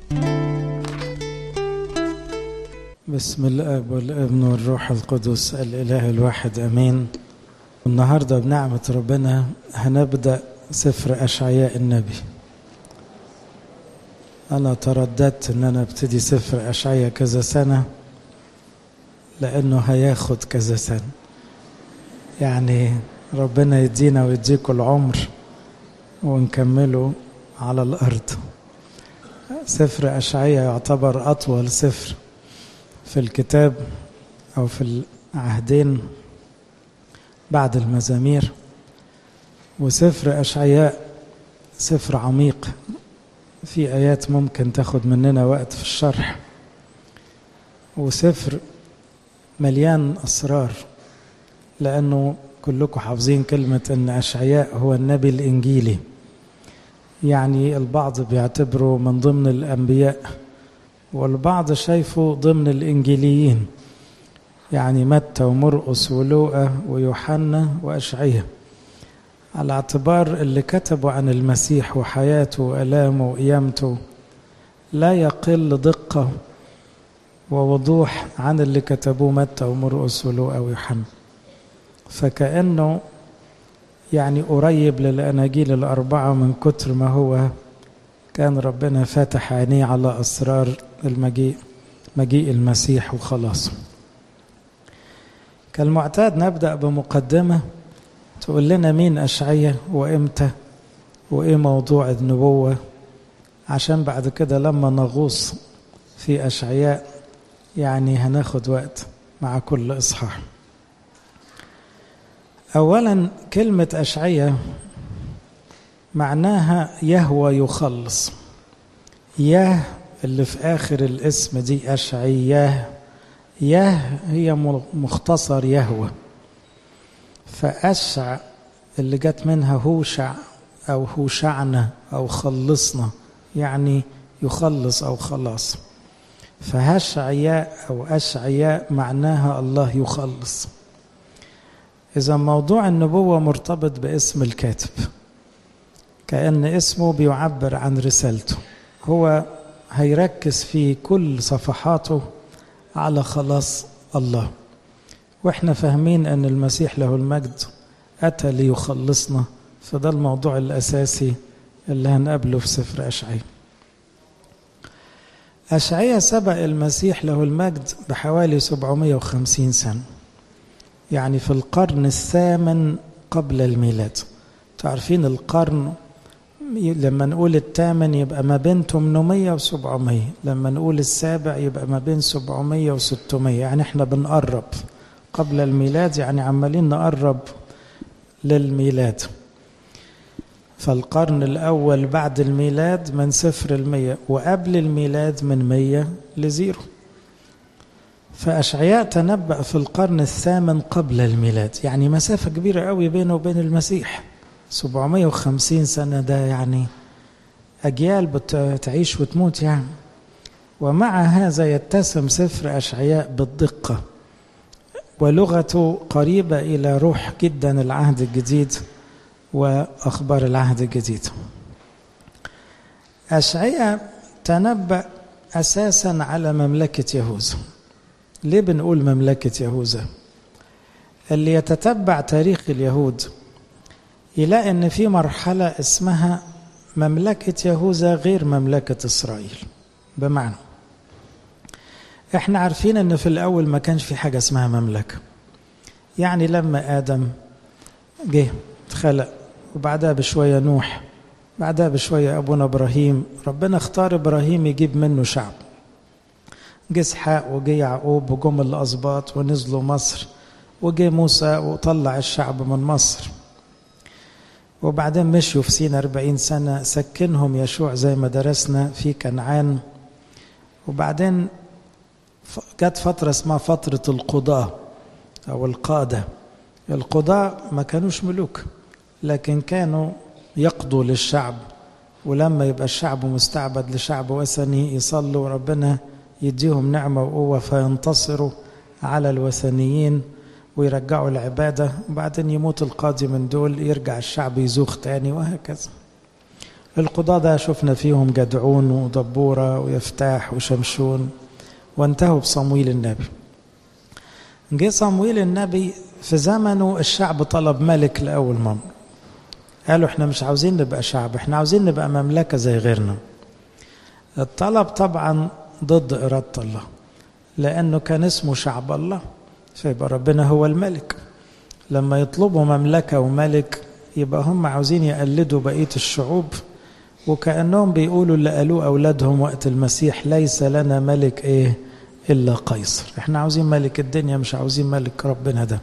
بسم الاب والابن والروح القدس الاله الواحد امين النهارده بنعمه ربنا هنبدا سفر اشعياء النبي انا ترددت ان انا ابتدي سفر اشعياء كذا سنه لانه هياخد كذا سنه يعني ربنا يدينا ويديكوا العمر ونكمله على الارض سفر اشعياء يعتبر اطول سفر في الكتاب او في العهدين بعد المزامير وسفر اشعياء سفر عميق في ايات ممكن تاخد مننا وقت في الشرح وسفر مليان اسرار لانه كلكم حافظين كلمه ان اشعياء هو النبي الانجيلي يعني البعض بيعتبره من ضمن الانبياء والبعض شايفه ضمن الإنجيليين يعني متى ومرقس ولوقا ويوحنا وأشعية على اعتبار اللي كتبوا عن المسيح وحياته وألامه وقيامته لا يقل دقة ووضوح عن اللي كتبوه متى ومرقس ولوقا ويوحنا فكأنه يعني قريب للأناجيل الأربعة من كتر ما هو كان ربنا فاتح عينيه على أسرار المجيء مجيء المسيح وخلاصه كالمعتاد نبدأ بمقدمة تقول لنا مين أشعية وإمتى وإيه موضوع النبوة عشان بعد كده لما نغوص في أشعياء يعني هناخد وقت مع كل إصحاح أولا كلمة أشعية معناها يهوى يخلص ياه اللي في آخر الاسم دي أشعياه ياه هي مختصر يهوى فأشع اللي جت منها هوشع أو هوشعنا أو خلصنا يعني يخلص أو خلاص فهشعياء أو أشعياء معناها الله يخلص إذا موضوع النبوة مرتبط باسم الكاتب كأن اسمه بيعبر عن رسالته هو هيركز في كل صفحاته على خلاص الله واحنا فاهمين ان المسيح له المجد اتى ليخلصنا فده الموضوع الاساسي اللي هنقابله في سفر اشعياء اشعياء سبق المسيح له المجد بحوالي 750 سنه يعني في القرن الثامن قبل الميلاد تعرفين القرن لما نقول الثامن يبقى ما بين 800 و 700 لما نقول السابع يبقى ما بين 700 و 600 يعني احنا بنقرب قبل الميلاد يعني عمالين نقرب للميلاد فالقرن الأول بعد الميلاد من صفر المية وقبل الميلاد من مية لزيرو فأشعياء تنبأ في القرن الثامن قبل الميلاد يعني مسافة كبيرة قوي بينه وبين المسيح 750 سنة ده يعني أجيال بتعيش وتموت يعني ومع هذا يتسم سفر أشعياء بالدقة ولغته قريبة إلى روح جدا العهد الجديد وأخبار العهد الجديد أشعياء تنبأ أساسا على مملكة يهوذا ليه بنقول مملكة يهوذا اللي يتتبع تاريخ اليهود يلاقي ان في مرحله اسمها مملكه يهوذا غير مملكه اسرائيل بمعنى احنا عارفين ان في الاول ما كانش في حاجه اسمها مملكه يعني لما ادم جه اتخلق وبعدها بشويه نوح بعدها بشويه ابونا ابراهيم ربنا اختار ابراهيم يجيب منه شعب جه اسحاق وجه يعقوب وجم الاسباط ونزلوا مصر وجه موسى وطلع الشعب من مصر وبعدين مشوا في سينا أربعين سنة سكنهم يشوع زي ما درسنا في كنعان وبعدين جت فترة اسمها فترة القضاة أو القادة القضاة ما كانوش ملوك لكن كانوا يقضوا للشعب ولما يبقى الشعب مستعبد لشعب وثني يصلوا ربنا يديهم نعمة وقوة فينتصروا على الوثنيين ويرجعوا العبادة وبعدين يموت القاضي من دول يرجع الشعب يزوخ تاني وهكذا القضاة ده شفنا فيهم جدعون ودبورة ويفتاح وشمشون وانتهوا بصمويل النبي جه صمويل النبي في زمنه الشعب طلب ملك لأول مرة قالوا احنا مش عاوزين نبقى شعب احنا عاوزين نبقى مملكة زي غيرنا الطلب طبعا ضد إرادة الله لأنه كان اسمه شعب الله فيبقى ربنا هو الملك لما يطلبوا مملكة وملك يبقى هم عاوزين يقلدوا بقية الشعوب وكأنهم بيقولوا اللي قالوه أولادهم وقت المسيح ليس لنا ملك إيه إلا قيصر إحنا عاوزين ملك الدنيا مش عاوزين ملك ربنا ده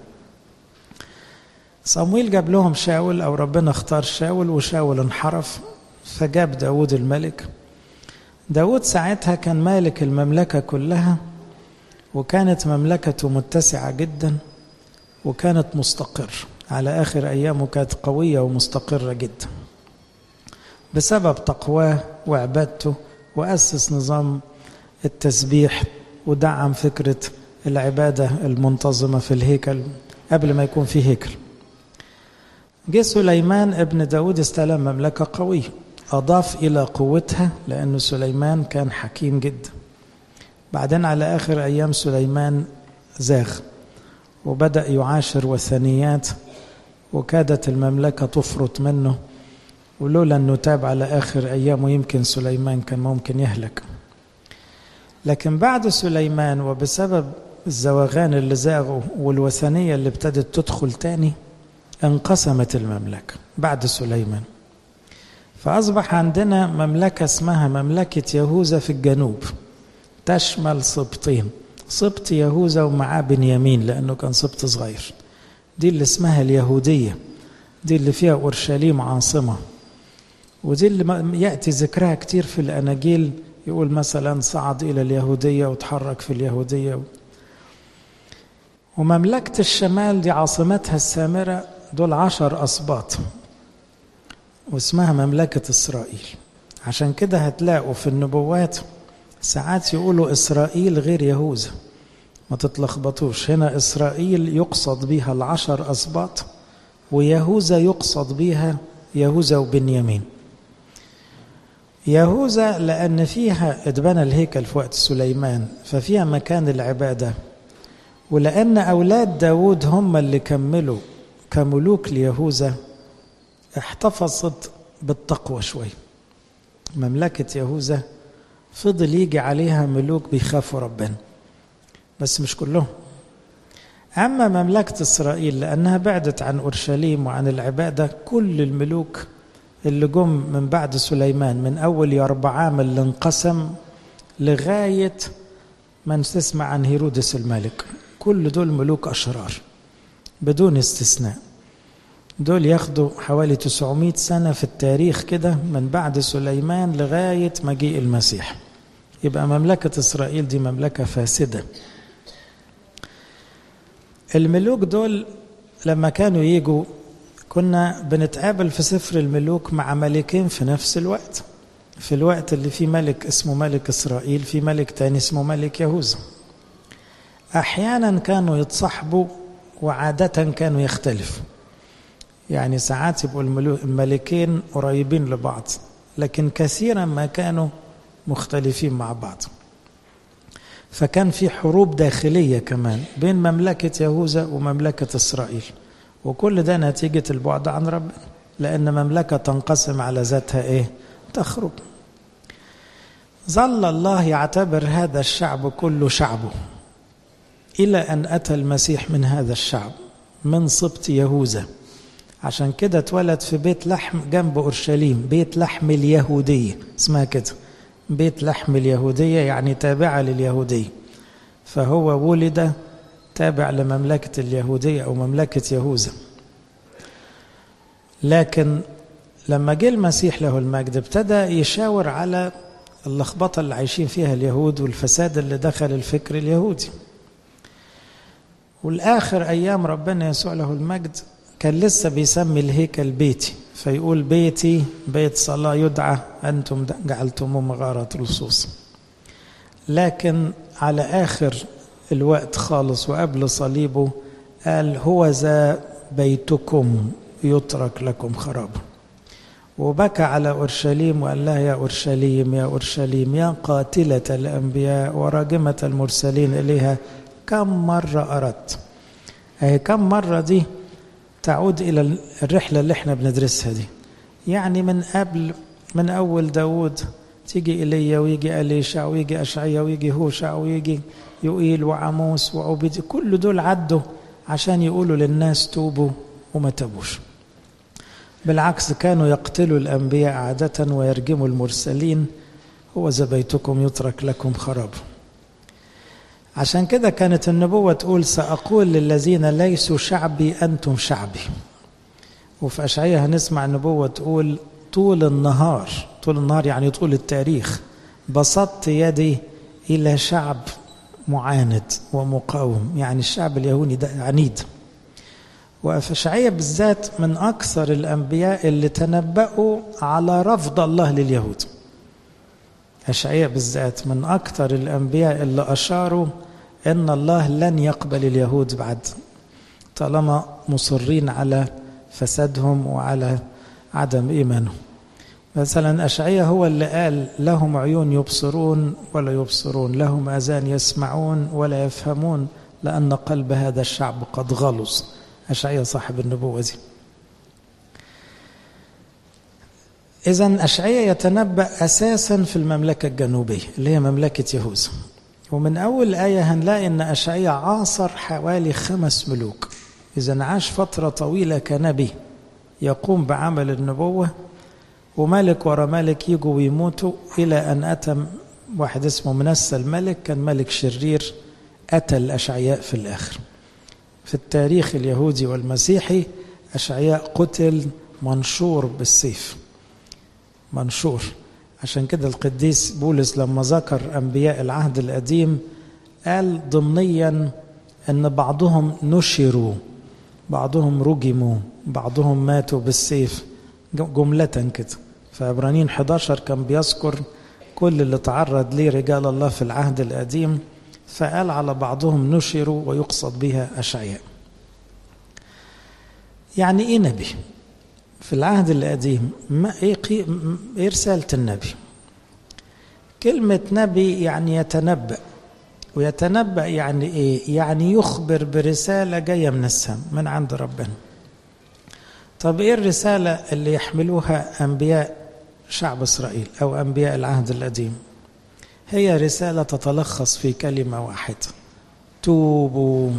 صمويل جاب لهم شاول أو ربنا اختار شاول وشاول انحرف فجاب داود الملك داود ساعتها كان مالك المملكة كلها وكانت مملكته متسعة جدا وكانت مستقر على آخر أيامه كانت قوية ومستقرة جدا بسبب تقواه وعبادته وأسس نظام التسبيح ودعم فكرة العبادة المنتظمة في الهيكل قبل ما يكون في هيكل جه سليمان ابن داود استلم مملكة قوية أضاف إلى قوتها لأن سليمان كان حكيم جدا بعدين على آخر أيام سليمان زاغ وبدأ يعاشر وثنيات وكادت المملكة تفرط منه ولولا أنه تاب على آخر أيامه يمكن سليمان كان ممكن يهلك لكن بعد سليمان وبسبب الزواغان اللي زاغوا والوثنية اللي ابتدت تدخل تاني انقسمت المملكة بعد سليمان فأصبح عندنا مملكة اسمها مملكة يهوذا في الجنوب تشمل سبطين سبط يهوذا ومعاه بنيامين لأنه كان سبط صغير دي اللي اسمها اليهودية دي اللي فيها أورشليم عاصمة ودي اللي يأتي ذكرها كتير في الأناجيل يقول مثلا صعد إلى اليهودية وتحرك في اليهودية ومملكة الشمال دي عاصمتها السامرة دول عشر أسباط واسمها مملكة إسرائيل عشان كده هتلاقوا في النبوات ساعات يقولوا إسرائيل غير يهوذا ما تتلخبطوش هنا إسرائيل يقصد بها العشر أسباط ويهوذا يقصد بها يهوذا وبنيامين يهوذا لأن فيها اتبنى الهيكل في وقت سليمان ففيها مكان العبادة ولأن أولاد داود هم اللي كملوا كملوك ليهوذا احتفظت بالتقوى شوي مملكة يهوذا فضل يجي عليها ملوك بيخافوا ربنا بس مش كلهم أما مملكة إسرائيل لأنها بعدت عن أورشليم وعن العبادة كل الملوك اللي جم من بعد سليمان من أول يربعام اللي انقسم لغاية من تسمع عن هيرودس الملك كل دول ملوك أشرار بدون استثناء دول ياخدوا حوالي 900 سنة في التاريخ كده من بعد سليمان لغاية مجيء المسيح يبقى مملكة إسرائيل دي مملكة فاسدة الملوك دول لما كانوا يجوا كنا بنتقابل في سفر الملوك مع ملكين في نفس الوقت في الوقت اللي فيه ملك اسمه ملك إسرائيل في ملك تاني اسمه ملك يهوذا أحيانا كانوا يتصاحبوا وعادة كانوا يختلفوا يعني ساعات يبقوا الملكين قريبين لبعض لكن كثيرا ما كانوا مختلفين مع بعض فكان في حروب داخلية كمان بين مملكة يهوذا ومملكة إسرائيل وكل ده نتيجة البعد عن ربنا لأن مملكة تنقسم على ذاتها إيه تخرب ظل الله يعتبر هذا الشعب كله شعبه إلى أن أتى المسيح من هذا الشعب من سبط يهوذا عشان كده اتولد في بيت لحم جنب أورشليم بيت لحم اليهودية اسمها كده بيت لحم اليهودية يعني تابعة لليهودية فهو ولد تابع لمملكة اليهودية أو مملكة يهوذا لكن لما جه المسيح له المجد ابتدى يشاور على اللخبطة اللي عايشين فيها اليهود والفساد اللي دخل الفكر اليهودي والآخر أيام ربنا يسوع له المجد كان لسه بيسمي الهيكل بيتي فيقول بيتي بيت صلاة يدعى أنتم جعلتموه مغارة لصوص لكن على آخر الوقت خالص وقبل صليبه قال هو ذا بيتكم يترك لكم خراب وبكى على أورشليم وقال لها يا أورشليم يا أورشليم يا قاتلة الأنبياء وراجمة المرسلين إليها كم مرة أردت أهي كم مرة دي تعود إلى الرحلة اللي احنا بندرسها دي يعني من قبل من أول داود تيجي إيليا ويجي أليشع ويجي أشعيا ويجي هوشع ويجي يوئيل وعموس وعبيد كل دول عدوا عشان يقولوا للناس توبوا وما تابوش بالعكس كانوا يقتلوا الأنبياء عادة ويرجموا المرسلين هو بيتكم يترك لكم خراب عشان كده كانت النبوة تقول سأقول للذين ليسوا شعبي أنتم شعبي وفي أشعية هنسمع النبوة تقول طول النهار طول النهار يعني طول التاريخ بسطت يدي إلى شعب معاند ومقاوم يعني الشعب اليهودي ده عنيد وفي أشعية بالذات من أكثر الأنبياء اللي تنبأوا على رفض الله لليهود أشعية بالذات من أكثر الأنبياء اللي أشاروا أن الله لن يقبل اليهود بعد طالما مصرين على فسادهم وعلى عدم إيمانهم مثلا أشعية هو اللي قال لهم عيون يبصرون ولا يبصرون لهم أذان يسمعون ولا يفهمون لأن قلب هذا الشعب قد غلظ أشعية صاحب النبوة دي إذا أشعية يتنبأ أساسا في المملكة الجنوبية اللي هي مملكة يهوذا ومن أول آية هنلاقي أن أشعية عاصر حوالي خمس ملوك إذا عاش فترة طويلة كنبي يقوم بعمل النبوة وملك ورا ملك يجوا ويموتوا إلى أن أتى واحد اسمه منسى الملك كان ملك شرير قتل أشعياء في الآخر في التاريخ اليهودي والمسيحي أشعياء قتل منشور بالسيف منشور عشان كده القديس بولس لما ذكر أنبياء العهد القديم قال ضمنيا أن بعضهم نشروا بعضهم رجموا بعضهم ماتوا بالسيف جملة كده فعبرانيين 11 كان بيذكر كل اللي تعرض ليه رجال الله في العهد القديم فقال على بعضهم نشروا ويقصد بها أشعياء يعني إيه نبي في العهد القديم ما إيه, إيه رسالة النبي كلمة نبي يعني يتنبأ ويتنبأ يعني إيه يعني يخبر برسالة جاية من السماء من عند ربنا طب إيه الرسالة اللي يحملوها أنبياء شعب إسرائيل أو أنبياء العهد القديم هي رسالة تتلخص في كلمة واحدة توبوا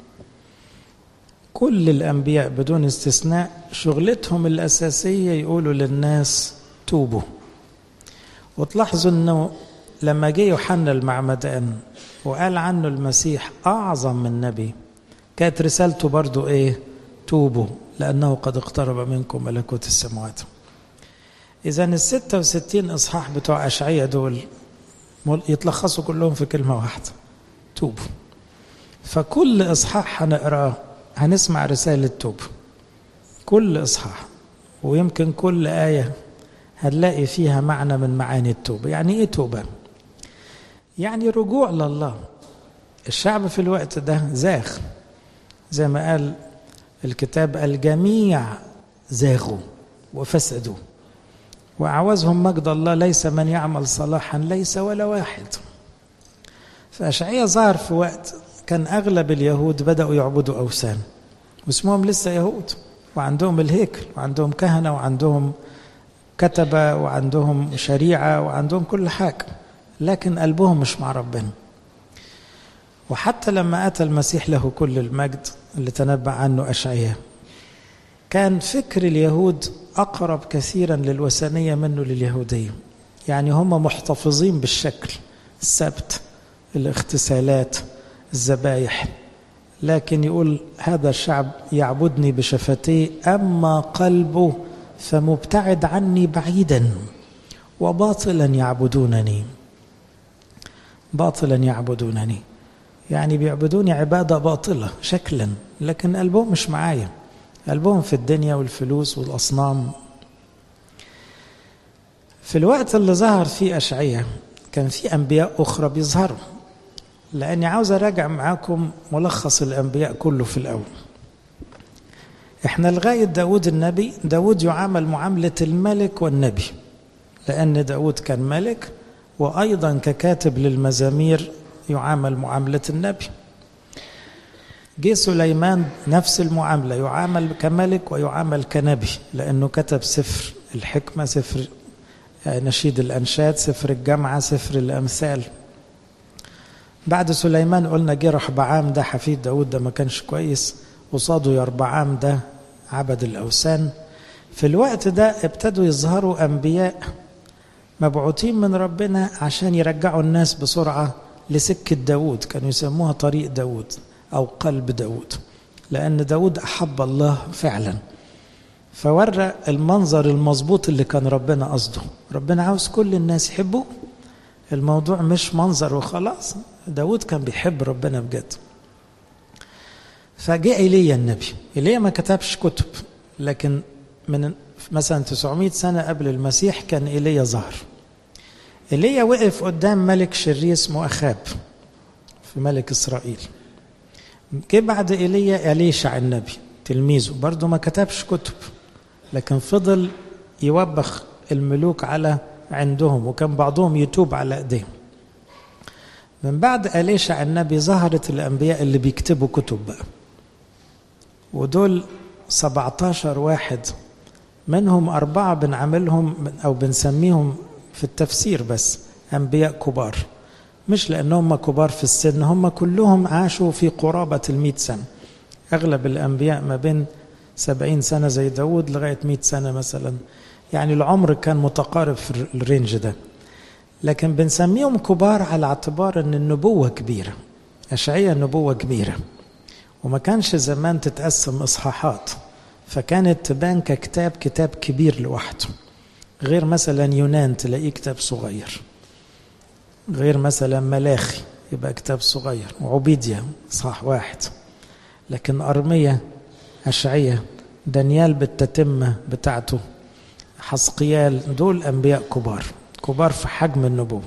كل الأنبياء بدون استثناء شغلتهم الأساسية يقولوا للناس توبوا وتلاحظوا أنه لما جه يوحنا المعمدان وقال عنه المسيح أعظم من نبي كانت رسالته برضو إيه توبوا لأنه قد اقترب منكم ملكوت السماوات إذا الستة وستين إصحاح بتوع أشعية دول يتلخصوا كلهم في كلمة واحدة توبوا فكل إصحاح هنقراه هنسمع رسالة توب كل إصحاح ويمكن كل آية هنلاقي فيها معنى من معاني التوبة يعني إيه توبة؟ يعني رجوع لله الشعب في الوقت ده زاغ زي ما قال الكتاب الجميع زاغوا وفسدوا وأعوزهم مجد الله ليس من يعمل صلاحا ليس ولا واحد فأشعية ظهر في وقت كان أغلب اليهود بدأوا يعبدوا أوثان واسمهم لسه يهود وعندهم الهيكل وعندهم كهنة وعندهم كتبة وعندهم شريعة وعندهم كل حاجة لكن قلبهم مش مع ربنا وحتى لما أتى المسيح له كل المجد اللي تنبأ عنه أشعياء كان فكر اليهود أقرب كثيرا للوثنية منه لليهودية يعني هم محتفظين بالشكل السبت الاغتسالات الذبايح لكن يقول هذا الشعب يعبدني بشفتيه أما قلبه فمبتعد عني بعيدا وباطلا يعبدونني باطلا يعبدونني يعني بيعبدوني عبادة باطلة شكلا لكن قلبهم مش معايا قلبهم في الدنيا والفلوس والأصنام في الوقت اللي ظهر فيه أشعية كان في أنبياء أخرى بيظهروا لأني عاوز أراجع معاكم ملخص الأنبياء كله في الأول احنا لغاية داود النبي داود يعامل معاملة الملك والنبي لأن داود كان ملك وأيضا ككاتب للمزامير يعامل معاملة النبي جه سليمان نفس المعاملة يعامل كملك ويعامل كنبي لأنه كتب سفر الحكمة سفر نشيد الأنشاد سفر الجامعة سفر الأمثال بعد سليمان قلنا جه رحبعام ده حفيد داود ده ما كانش كويس قصاده يربعام ده عبد الأوثان في الوقت ده ابتدوا يظهروا أنبياء مبعوثين من ربنا عشان يرجعوا الناس بسرعة لسكة داود كانوا يسموها طريق داود أو قلب داود لأن داود أحب الله فعلا فورى المنظر المظبوط اللي كان ربنا قصده ربنا عاوز كل الناس يحبوه الموضوع مش منظر وخلاص داود كان بيحب ربنا بجد فجاء ايليا النبي ايليا ما كتبش كتب لكن من مثلا 900 سنة قبل المسيح كان ايليا ظهر ايليا وقف قدام ملك شرير اسمه اخاب في ملك اسرائيل جه بعد ايليا اليشع النبي تلميذه برضه ما كتبش كتب لكن فضل يوبخ الملوك على عندهم وكان بعضهم يتوب على ايديهم من بعد أليشع النبي ظهرت الأنبياء اللي بيكتبوا كتب بقى ودول 17 واحد منهم أربعة بنعملهم أو بنسميهم في التفسير بس أنبياء كبار مش لأنهم كبار في السن هم كلهم عاشوا في قرابة المئة سنة أغلب الأنبياء ما بين سبعين سنة زي داود لغاية مئة سنة مثلا يعني العمر كان متقارب في الرينج ده لكن بنسميهم كبار على اعتبار ان النبوة كبيرة أشعية نبوة كبيرة وما كانش زمان تتقسم إصحاحات فكانت تبان ككتاب كتاب كبير لوحده غير مثلا يونان تلاقيه كتاب صغير غير مثلا ملاخي يبقى كتاب صغير وعبيديا صح واحد لكن أرمية أشعية دانيال بالتتمة بتاعته حسقيال دول أنبياء كبار كبار في حجم النبوة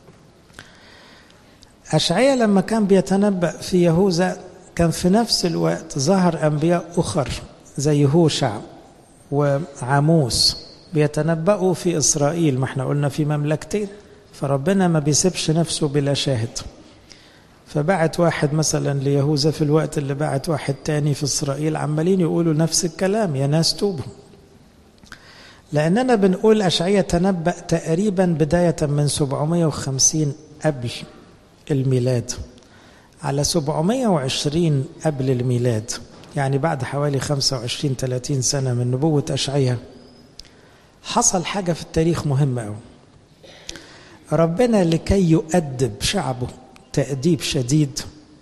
أشعية لما كان بيتنبأ في يهوذا كان في نفس الوقت ظهر أنبياء أخر زي هوشع وعاموس بيتنبأوا في إسرائيل ما احنا قلنا في مملكتين فربنا ما بيسيبش نفسه بلا شاهد فبعت واحد مثلا ليهوذا في الوقت اللي بعت واحد تاني في إسرائيل عمالين يقولوا نفس الكلام يا ناس توبوا لأننا بنقول أشعية تنبأ تقريبا بداية من 750 قبل الميلاد على 720 قبل الميلاد يعني بعد حوالي 25 30 سنة من نبوة أشعية حصل حاجة في التاريخ مهمة أوي ربنا لكي يؤدب شعبه تأديب شديد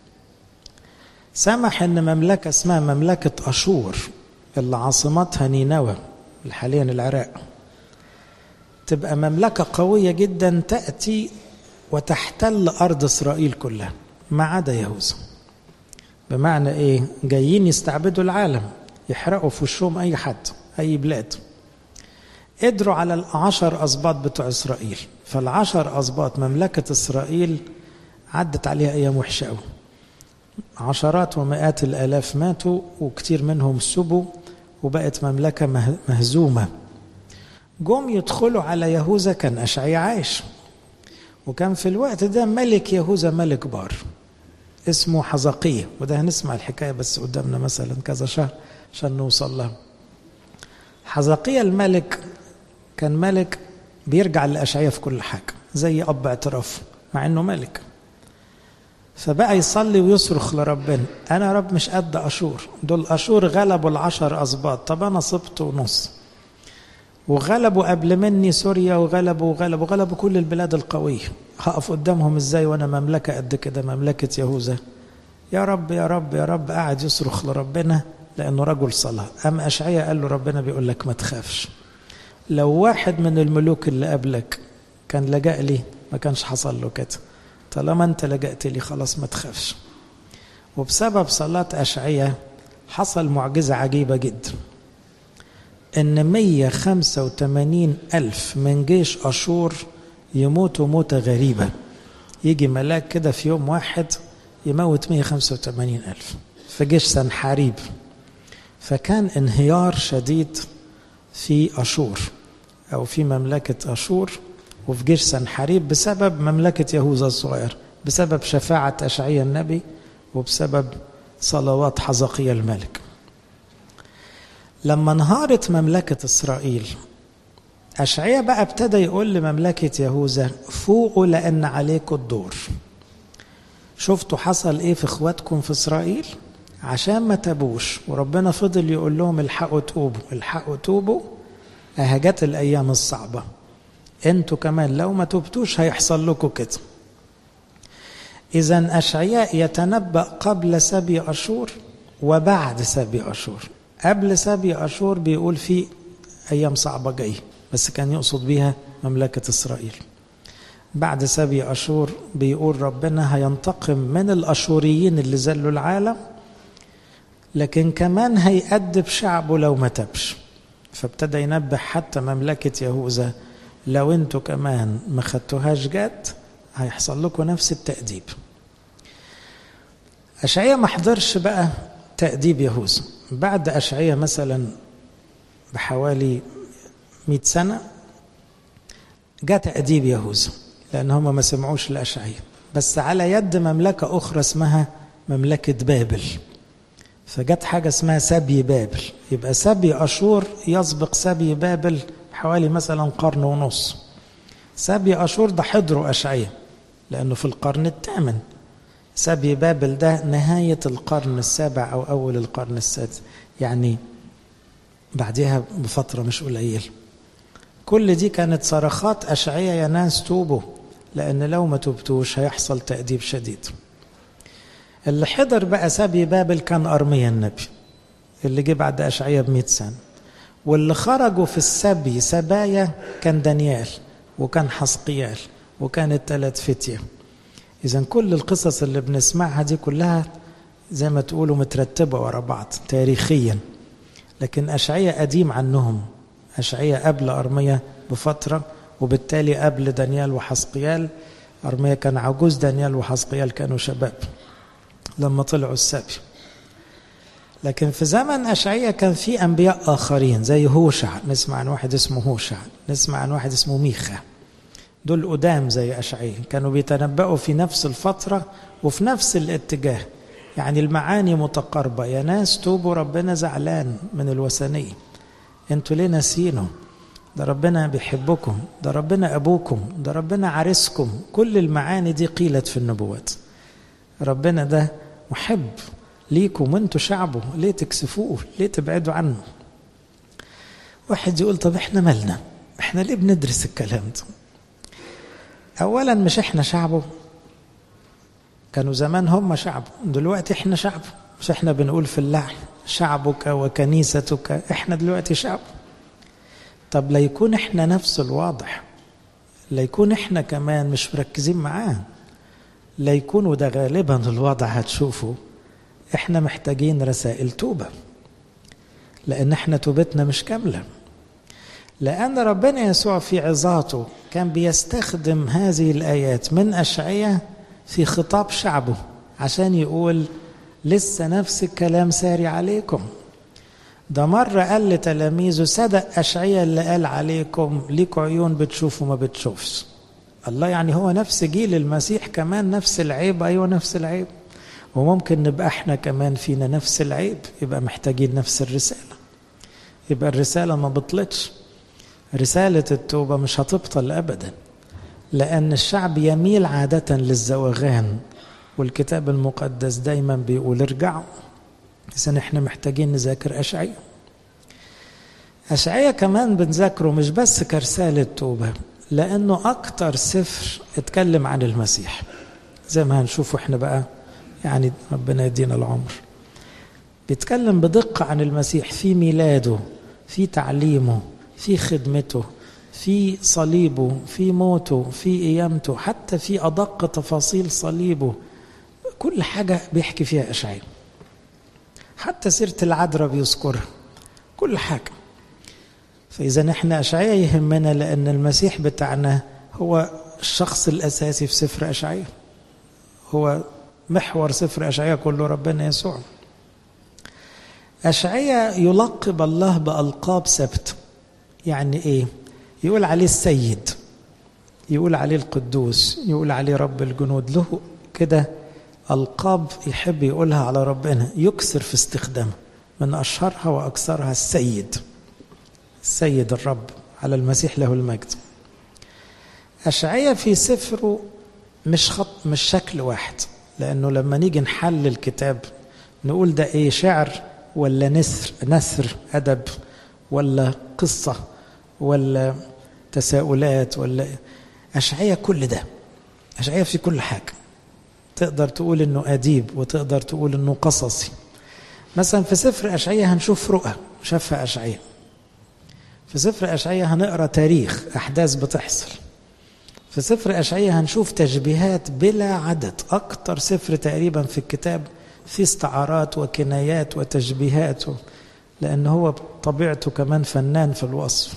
سمح ان مملكة اسمها مملكة أشور اللي عاصمتها نينوى حاليا العراق تبقى مملكة قوية جدا تأتي وتحتل أرض إسرائيل كلها ما عدا يهوذا بمعنى إيه جايين يستعبدوا العالم يحرقوا في وشهم أي حد أي بلاد قدروا على العشر أسباط بتوع إسرائيل فالعشر أسباط مملكة إسرائيل عدت عليها أيام وحشة أوي عشرات ومئات الآلاف ماتوا وكتير منهم سبوا وبقت مملكة مهزومة جم يدخلوا على يهوذا كان أشعيا عايش وكان في الوقت ده ملك يهوذا ملك بار اسمه حزقية وده هنسمع الحكاية بس قدامنا مثلا كذا شهر عشان نوصل لها حزقية الملك كان ملك بيرجع لأشعية في كل حاجة زي أب اعتراف مع إنه ملك فبقى يصلي ويصرخ لربنا أنا رب مش قد أشور دول أشور غلبوا العشر أسباط طب أنا صبت ونص وغلبوا قبل مني سوريا وغلبوا وغلبوا غلبوا كل البلاد القوية هقف قدامهم ازاي وانا مملكة قد كده مملكة يهوذا يا رب يا رب يا رب قاعد يصرخ لربنا لأنه رجل صلاة أما أشعية قال له ربنا بيقول لك ما تخافش لو واحد من الملوك اللي قبلك كان لجأ لي ما كانش حصل له كده طالما انت لجأت لي خلاص ما تخافش وبسبب صلاة أشعية حصل معجزة عجيبة جدا إن 185 ألف من جيش أشور يموتوا موتة غريبة يجي ملاك كده في يوم واحد يموت 185 ألف في جيش سنحاريب فكان انهيار شديد في أشور أو في مملكة أشور وفي جيش سنحريب بسبب مملكة يهوذا الصغير بسبب شفاعة أشعيا النبي وبسبب صلوات حزقية الملك لما انهارت مملكة إسرائيل أشعيا بقى ابتدى يقول لمملكة يهوذا فوقوا لأن عليكم الدور شفتوا حصل ايه في اخواتكم في اسرائيل عشان ما تابوش وربنا فضل يقول لهم الحقوا توبوا الحقوا توبوا اهجت الايام الصعبه انتوا كمان لو ما تبتوش هيحصل لكم كده اذا اشعياء يتنبا قبل سبي اشور وبعد سبي اشور قبل سبي اشور بيقول في ايام صعبه جايه بس كان يقصد بيها مملكه اسرائيل بعد سبي أشور بيقول ربنا هينتقم من الأشوريين اللي زلوا العالم لكن كمان هيأدب شعبه لو ما تبش فابتدى ينبه حتى مملكة يهوذا لو انتوا كمان ما خدتوهاش جد هيحصل لكم نفس التأديب أشعية ما حضرش بقى تأديب يهوذا بعد أشعية مثلا بحوالي مئة سنة جاء تأديب يهوذا لأن هم ما سمعوش لأشعية بس على يد مملكة أخرى اسمها مملكة بابل فجت حاجة اسمها سبي بابل يبقى سبي أشور يسبق سبي بابل حوالي مثلا قرن ونص سبي أشور ده حضره أشعية لأنه في القرن الثامن سبي بابل ده نهاية القرن السابع أو أول القرن السادس يعني بعدها بفترة مش قليلة كل دي كانت صرخات أشعية يا ناس توبوا لأن لو ما تبتوش هيحصل تأديب شديد اللي حضر بقى سبي بابل كان أرميا النبي اللي جه بعد أشعية بمئة سنة واللي خرجوا في السبي سبايا كان دانيال وكان حسقيال وكان الثلاث فتية إذا كل القصص اللي بنسمعها دي كلها زي ما تقولوا مترتبة ورا بعض تاريخيا لكن أشعية قديم عنهم أشعية قبل أرميا بفترة وبالتالي قبل دانيال وحسقيال أرميا كان عجوز دانيال وحسقيال كانوا شباب لما طلعوا السبي لكن في زمن أشعية كان في أنبياء آخرين زي هوشع نسمع عن واحد اسمه هوشع نسمع عن واحد اسمه ميخا دول قدام زي أشعية كانوا بيتنبأوا في نفس الفترة وفي نفس الاتجاه يعني المعاني متقاربة يا ناس توبوا ربنا زعلان من الوثنية انتوا ليه ناسينه ده ربنا بيحبكم ده ربنا أبوكم ده ربنا عريسكم كل المعاني دي قيلت في النبوات ربنا ده محب ليكم وانتوا شعبه ليه تكسفوه ليه تبعدوا عنه واحد يقول طب احنا مالنا احنا ليه بندرس الكلام ده اولا مش احنا شعبه كانوا زمان هم شعبه دلوقتي احنا شعبه مش احنا بنقول في اللحن شعبك وكنيستك احنا دلوقتي شعب طب ليكون احنا نفس الواضح ليكون احنا كمان مش مركزين معاه ليكون وده غالبا الوضع هتشوفه احنا محتاجين رسائل توبه لان احنا توبتنا مش كامله لان ربنا يسوع في عظاته كان بيستخدم هذه الايات من اشعياء في خطاب شعبه عشان يقول لسه نفس الكلام ساري عليكم ده مرة قال لتلاميذه صدق أشعية اللي قال عليكم ليكوا عيون بتشوف وما بتشوفش الله يعني هو نفس جيل المسيح كمان نفس العيب أيوة نفس العيب وممكن نبقى احنا كمان فينا نفس العيب يبقى محتاجين نفس الرسالة يبقى الرسالة ما بطلتش رسالة التوبة مش هتبطل أبدا لأن الشعب يميل عادة للزواغان والكتاب المقدس دايما بيقول ارجعوا إذا احنا محتاجين نذاكر أشعية أشعية كمان بنذاكره مش بس كرسالة توبة لأنه أكتر سفر اتكلم عن المسيح زي ما هنشوفه احنا بقى يعني ربنا يدينا العمر بيتكلم بدقة عن المسيح في ميلاده في تعليمه في خدمته في صليبه في موته في قيامته حتى في أدق تفاصيل صليبه كل حاجة بيحكي فيها أشعياء حتى سيرة العذراء بيذكرها كل حاجة فإذا احنا أشعياء يهمنا لأن المسيح بتاعنا هو الشخص الأساسي في سفر أشعياء هو محور سفر أشعياء كله ربنا يسوع أشعية يلقب الله بألقاب سبت يعني إيه يقول عليه السيد يقول عليه القدوس يقول عليه رب الجنود له كده ألقاب يحب يقولها على ربنا يكسر في استخدامها من أشهرها وأكثرها السيد السيد الرب على المسيح له المجد أشعية في سفره مش خط مش شكل واحد لأنه لما نيجي نحلل الكتاب نقول ده إيه شعر ولا نثر نثر أدب ولا قصة ولا تساؤلات ولا أشعية كل ده أشعية في كل حاجة تقدر تقول إنه أديب وتقدر تقول إنه قصصي مثلا في سفر أشعية هنشوف رؤى شافها أشعية في سفر أشعية هنقرأ تاريخ أحداث بتحصل في سفر أشعية هنشوف تشبيهات بلا عدد أكتر سفر تقريبا في الكتاب في استعارات وكنايات وتشبيهات لأن هو بطبيعته كمان فنان في الوصف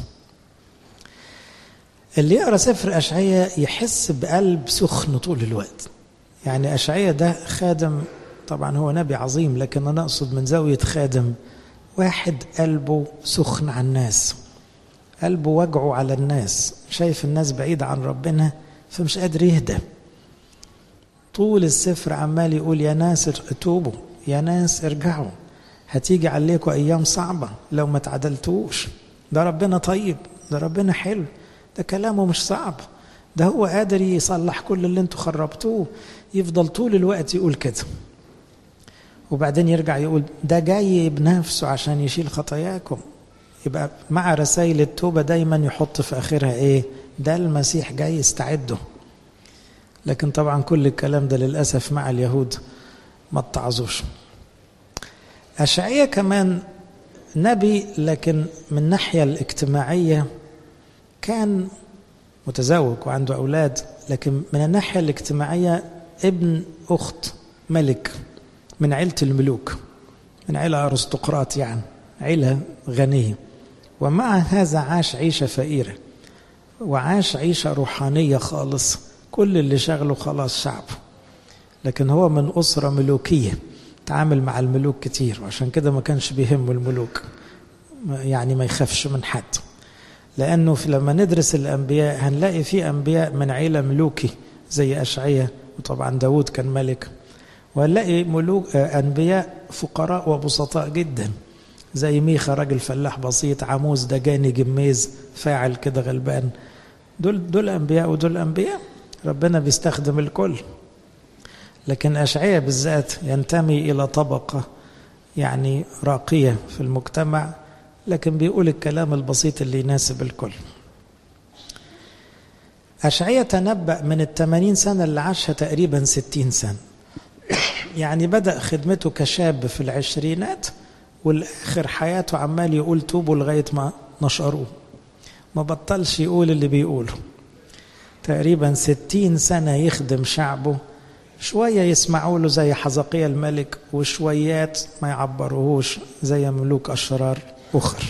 اللي يقرأ سفر أشعية يحس بقلب سخن طول الوقت يعني أشعية ده خادم طبعا هو نبي عظيم لكن أنا أقصد من زاوية خادم واحد قلبه سخن على الناس قلبه وجعه على الناس شايف الناس بعيدة عن ربنا فمش قادر يهدى طول السفر عمال يقول يا ناس توبوا يا ناس ارجعوا هتيجي عليكم أيام صعبة لو ما تعدلتوش ده ربنا طيب ده ربنا حلو ده كلامه مش صعب ده هو قادر يصلح كل اللي انتوا خربتوه يفضل طول الوقت يقول كده وبعدين يرجع يقول ده جاي بنفسه عشان يشيل خطاياكم يبقى مع رسائل التوبة دايما يحط في آخرها إيه ده المسيح جاي يستعده لكن طبعا كل الكلام ده للأسف مع اليهود ما اتعظوش أشعية كمان نبي لكن من الناحية الاجتماعية كان متزوج وعنده أولاد لكن من الناحية الاجتماعية ابن أخت ملك من عيلة الملوك من عيلة أرستقراط يعني عيلة غنية ومع هذا عاش عيشة فقيرة وعاش عيشة روحانية خالص كل اللي شغله خلاص شعب لكن هو من أسرة ملوكية تعامل مع الملوك كتير وعشان كده ما كانش بيهمه الملوك يعني ما يخافش من حد لأنه لما ندرس الأنبياء هنلاقي في أنبياء من عيلة ملوكي زي أشعية وطبعا داود كان ملك وهنلاقي ملوك أنبياء فقراء وبسطاء جدا زي ميخا راجل فلاح بسيط عموز دجاني جميز فاعل كده غلبان دول دول انبياء ودول انبياء ربنا بيستخدم الكل لكن اشعياء بالذات ينتمي الى طبقه يعني راقيه في المجتمع لكن بيقول الكلام البسيط اللي يناسب الكل أشعية تنبأ من الثمانين سنة اللي عاشها تقريبا ستين سنة يعني بدأ خدمته كشاب في العشرينات والاخر حياته عمال يقول توبوا لغايه ما نشروه ما بطلش يقول اللي بيقوله تقريبا ستين سنة يخدم شعبه شوية يسمعوا له زي حزقية الملك وشويات ما يعبروهوش زي ملوك أشرار أخر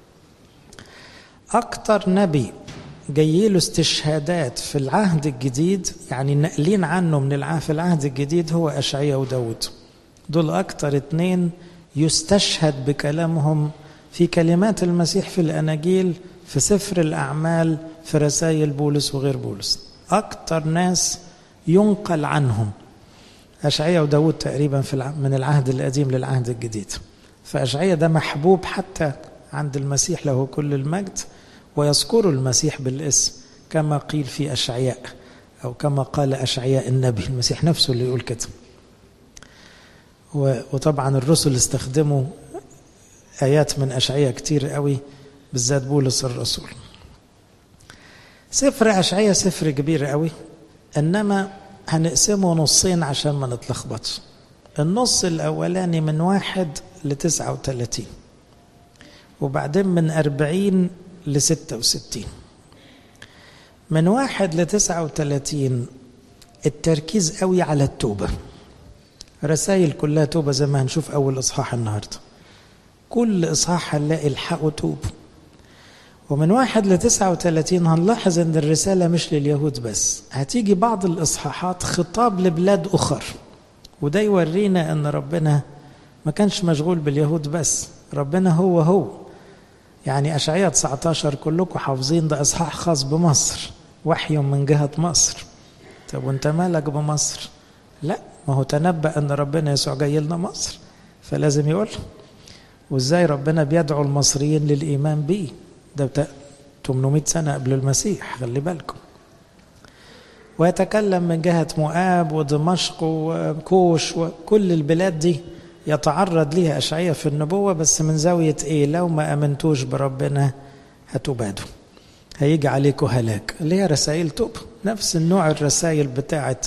أكتر نبي جاي له استشهادات في العهد الجديد يعني ناقلين عنه من العهد في العهد الجديد هو أشعية وداود دول أكتر اتنين يستشهد بكلامهم في كلمات المسيح في الأناجيل في سفر الأعمال في رسائل بولس وغير بولس أكتر ناس ينقل عنهم أشعية وداود تقريبا في من العهد القديم للعهد الجديد فأشعية ده محبوب حتى عند المسيح له كل المجد ويذكر المسيح بالاسم كما قيل في أشعياء أو كما قال أشعياء النبي المسيح نفسه اللي يقول كده وطبعا الرسل استخدموا آيات من أشعية كتير قوي بالذات بولس الرسول سفر أشعية سفر كبير قوي إنما هنقسمه نصين عشان ما نتلخبطش النص الأولاني من واحد لتسعة وثلاثين وبعدين من أربعين لستة وستين من واحد لتسعة وثلاثين التركيز قوي على التوبة رسائل كلها توبة زي ما هنشوف أول إصحاح النهاردة كل إصحاح هنلاقي الحقوا توب ومن واحد لتسعة وثلاثين هنلاحظ أن الرسالة مش لليهود بس هتيجي بعض الإصحاحات خطاب لبلاد أخر وده يورينا أن ربنا ما كانش مشغول باليهود بس ربنا هو هو يعني أشعياء 19 كلكم حافظين ده إصحاح خاص بمصر وحي من جهة مصر طب وانت مالك بمصر لا ما هو تنبأ أن ربنا يسوع جاي لنا مصر فلازم يقول وازاي ربنا بيدعو المصريين للإيمان بيه ده 800 سنة قبل المسيح خلي بالكم ويتكلم من جهة مؤاب ودمشق وكوش وكل البلاد دي يتعرض ليها أشعية في النبوة بس من زاوية إيه لو ما أمنتوش بربنا هتبادوا هيجي عليكم هلاك اللي هي رسائل توب نفس النوع الرسائل بتاعت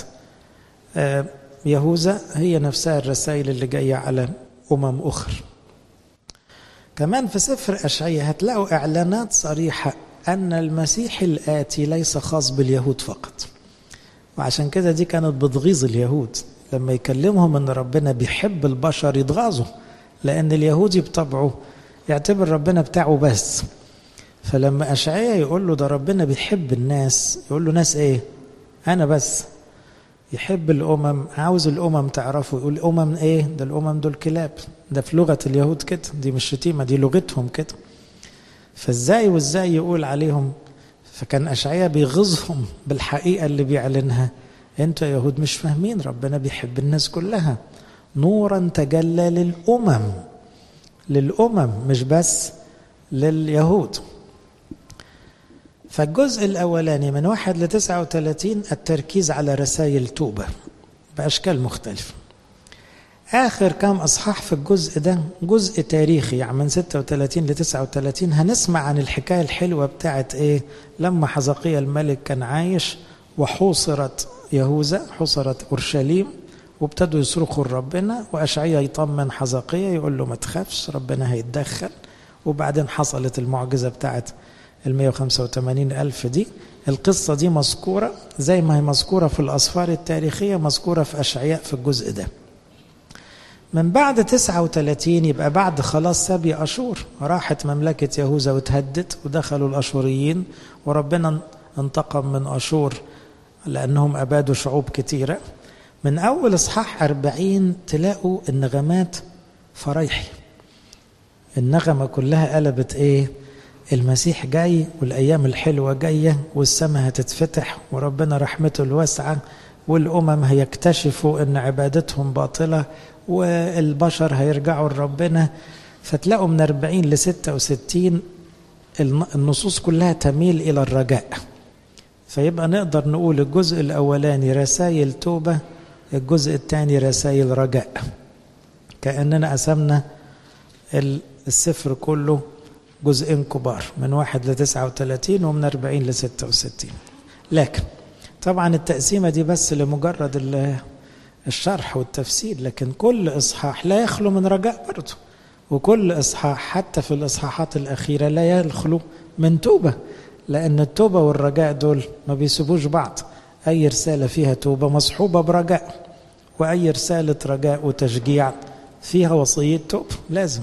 يهوذا هي نفسها الرسائل اللي جاية على أمم أخرى كمان في سفر أشعية هتلاقوا إعلانات صريحة أن المسيح الآتي ليس خاص باليهود فقط وعشان كده دي كانت بتغيظ اليهود لما يكلمهم ان ربنا بيحب البشر يتغاظوا لان اليهودي بطبعه يعتبر ربنا بتاعه بس فلما اشعياء يقول له ده ربنا بيحب الناس يقول له ناس ايه انا بس يحب الامم عاوز الامم تعرفوا يقول امم ايه ده الامم دول كلاب ده في لغه اليهود كده دي مش شتيمه دي لغتهم كده فازاي وازاي يقول عليهم فكان اشعياء بيغيظهم بالحقيقه اللي بيعلنها انتوا يا يهود مش فاهمين ربنا بيحب الناس كلها نورا تجلى للامم للامم مش بس لليهود فالجزء الاولاني من واحد ل 39 التركيز على رسائل توبه باشكال مختلفه اخر كام اصحاح في الجزء ده جزء تاريخي يعني من 36 ل 39 هنسمع عن الحكايه الحلوه بتاعت ايه لما حزقيا الملك كان عايش وحوصرت يهوذا حصرت اورشليم وابتدوا يصرخوا لربنا واشعيا يطمن حزقيا يقول له ما تخافش ربنا هيتدخل وبعدين حصلت المعجزه بتاعت ال 185 ألف دي القصة دي مذكورة زي ما هي مذكورة في الأسفار التاريخية مذكورة في أشعياء في الجزء ده من بعد 39 يبقى بعد خلاص سبي أشور راحت مملكة يهوذا وتهدت ودخلوا الأشوريين وربنا انتقم من أشور لأنهم أبادوا شعوب كتيرة من أول إصحاح أربعين تلاقوا النغمات فرايحي النغمة كلها قلبت إيه المسيح جاي والأيام الحلوة جاية والسماء هتتفتح وربنا رحمته الواسعة والأمم هيكتشفوا أن عبادتهم باطلة والبشر هيرجعوا لربنا فتلاقوا من 40 ل 66 النصوص كلها تميل إلى الرجاء فيبقى نقدر نقول الجزء الأولاني رسائل توبة الجزء الثاني رسائل رجاء كأننا قسمنا السفر كله جزئين كبار من واحد ل 39 ومن 40 ل 66 لكن طبعا التقسيمة دي بس لمجرد الشرح والتفسير لكن كل إصحاح لا يخلو من رجاء برضه وكل إصحاح حتى في الإصحاحات الأخيرة لا يخلو من توبة لأن التوبة والرجاء دول ما بيسيبوش بعض أي رسالة فيها توبة مصحوبة برجاء وأي رسالة رجاء وتشجيع فيها وصية توبة لازم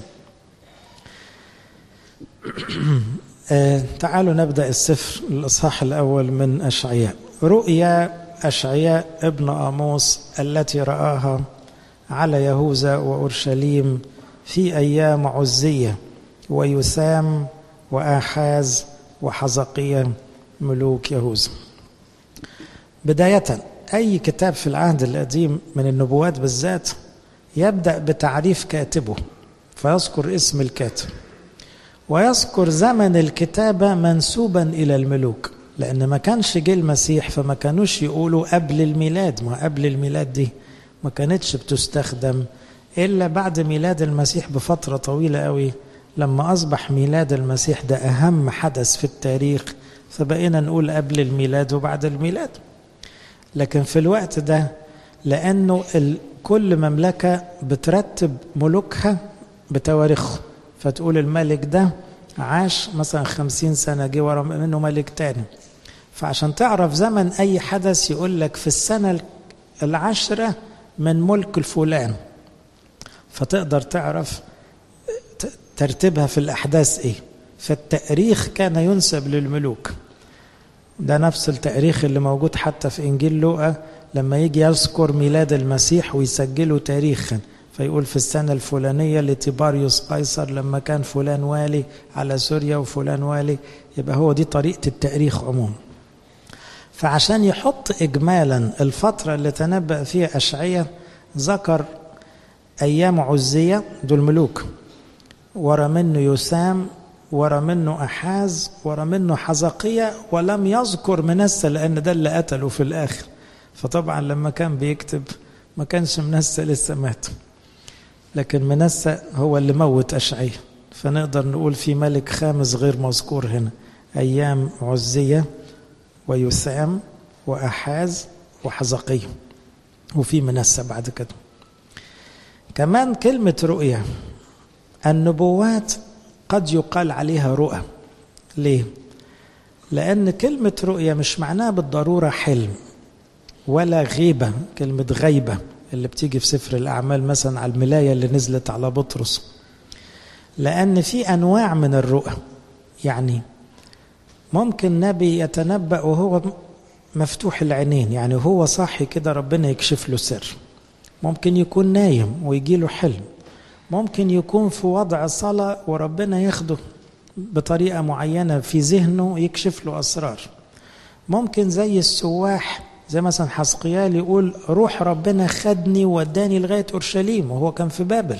آه تعالوا نبدأ السفر الإصحاح الأول من أشعياء رؤيا أشعياء ابن آموس التي رآها على يهوذا وأورشليم في أيام عزية ويثام وآحاز وحزقية ملوك يهوذا بداية أي كتاب في العهد القديم من النبوات بالذات يبدأ بتعريف كاتبه فيذكر اسم الكاتب ويذكر زمن الكتابة منسوبا إلى الملوك لأن ما كانش جه المسيح فما كانوش يقولوا قبل الميلاد ما قبل الميلاد دي ما كانتش بتستخدم إلا بعد ميلاد المسيح بفترة طويلة قوي لما أصبح ميلاد المسيح ده أهم حدث في التاريخ فبقينا نقول قبل الميلاد وبعد الميلاد لكن في الوقت ده لأنه كل مملكة بترتب ملوكها بتواريخه فتقول الملك ده عاش مثلا خمسين سنة جه ورا منه ملك تاني فعشان تعرف زمن أي حدث يقول لك في السنة العشرة من ملك الفلان فتقدر تعرف ترتيبها في الأحداث إيه فالتاريخ كان ينسب للملوك ده نفس التاريخ اللي موجود حتى في إنجيل لوقا لما يجي يذكر ميلاد المسيح ويسجله تاريخا فيقول في السنة الفلانية لتيباريوس قيصر لما كان فلان والي على سوريا وفلان والي يبقى هو دي طريقة التاريخ عموما فعشان يحط إجمالا الفترة اللي تنبأ فيها أشعية ذكر أيام عزية دول ملوك ورا منه يسام ورا منه أحاز ورا منه حزقية ولم يذكر منسى لأن ده اللي قتله في الآخر فطبعا لما كان بيكتب ما كانش منسى لسه مات لكن منسى هو اللي موت أشعية فنقدر نقول في ملك خامس غير مذكور هنا أيام عزية ويسام وأحاز وحزقية وفي منسى بعد كده كمان كلمة رؤية النبوات قد يقال عليها رؤى ليه؟ لأن كلمة رؤية مش معناها بالضرورة حلم ولا غيبة كلمة غيبة اللي بتيجي في سفر الأعمال مثلا على الملاية اللي نزلت على بطرس لأن في أنواع من الرؤى يعني ممكن نبي يتنبأ وهو مفتوح العينين يعني هو صاحي كده ربنا يكشف له سر ممكن يكون نايم ويجي له حلم ممكن يكون في وضع صلاة وربنا ياخده بطريقة معينة في ذهنه يكشف له أسرار ممكن زي السواح زي مثلا حسقيال يقول روح ربنا خدني ووداني لغاية أورشليم وهو كان في بابل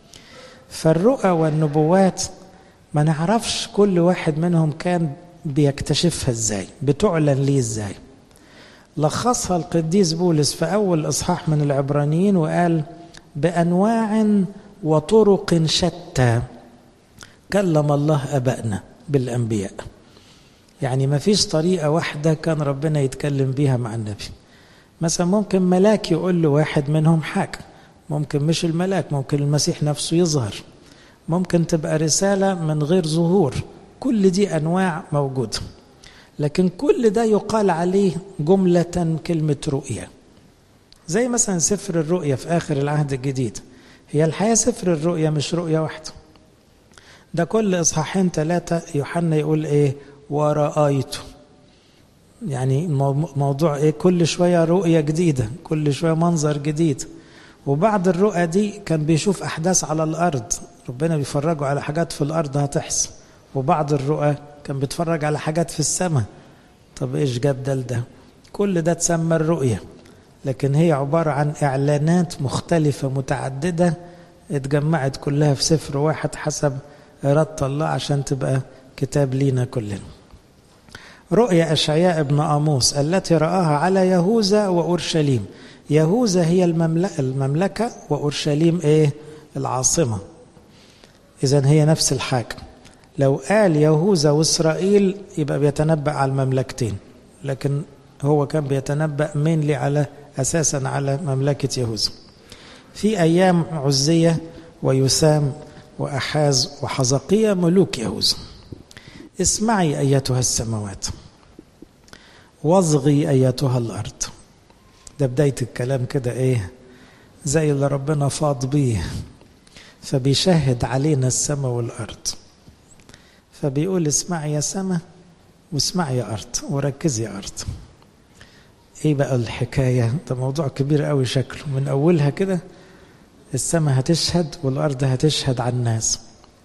فالرؤى والنبوات ما نعرفش كل واحد منهم كان بيكتشفها ازاي بتعلن ليه ازاي لخصها القديس بولس في أول إصحاح من العبرانيين وقال بأنواع وطرق شتى كلم الله أبائنا بالأنبياء يعني ما فيش طريقة واحدة كان ربنا يتكلم بيها مع النبي مثلا ممكن ملاك يقول له واحد منهم حاجة ممكن مش الملاك ممكن المسيح نفسه يظهر ممكن تبقى رسالة من غير ظهور كل دي أنواع موجودة لكن كل ده يقال عليه جملة كلمة رؤية زي مثلا سفر الرؤية في آخر العهد الجديد هي الحقيقة سفر الرؤية مش رؤية واحدة ده كل إصحاحين ثلاثة يوحنا يقول إيه ورأيته يعني موضوع إيه كل شوية رؤية جديدة كل شوية منظر جديد وبعد الرؤى دي كان بيشوف أحداث على الأرض ربنا بيفرجوا على حاجات في الأرض هتحصل وبعض الرؤى كان بيتفرج على حاجات في السماء طب ايش جاب ده لده كل ده تسمى الرؤية لكن هي عبارة عن إعلانات مختلفة متعددة اتجمعت كلها في سفر واحد حسب إرادة الله عشان تبقى كتاب لينا كلنا رؤيا أشعياء ابن آموس التي رآها على يهوذا وأورشليم يهوذا هي المملكة, المملكة وأورشليم إيه العاصمة إذا هي نفس الحاجة لو قال يهوذا وإسرائيل يبقى بيتنبأ على المملكتين لكن هو كان بيتنبأ مينلي على أساسا على مملكة يهوذا في أيام عزية ويسام وأحاز وحزقية ملوك يهوذا اسمعي أيتها السماوات واصغي أيتها الأرض ده بداية الكلام كده إيه زي اللي ربنا فاض بيه فبيشهد علينا السماء والأرض فبيقول اسمعي يا سماء واسمعي يا أرض وركزي يا أرض ايه بقى الحكاية ده موضوع كبير قوي شكله من أولها كده السماء هتشهد والأرض هتشهد على الناس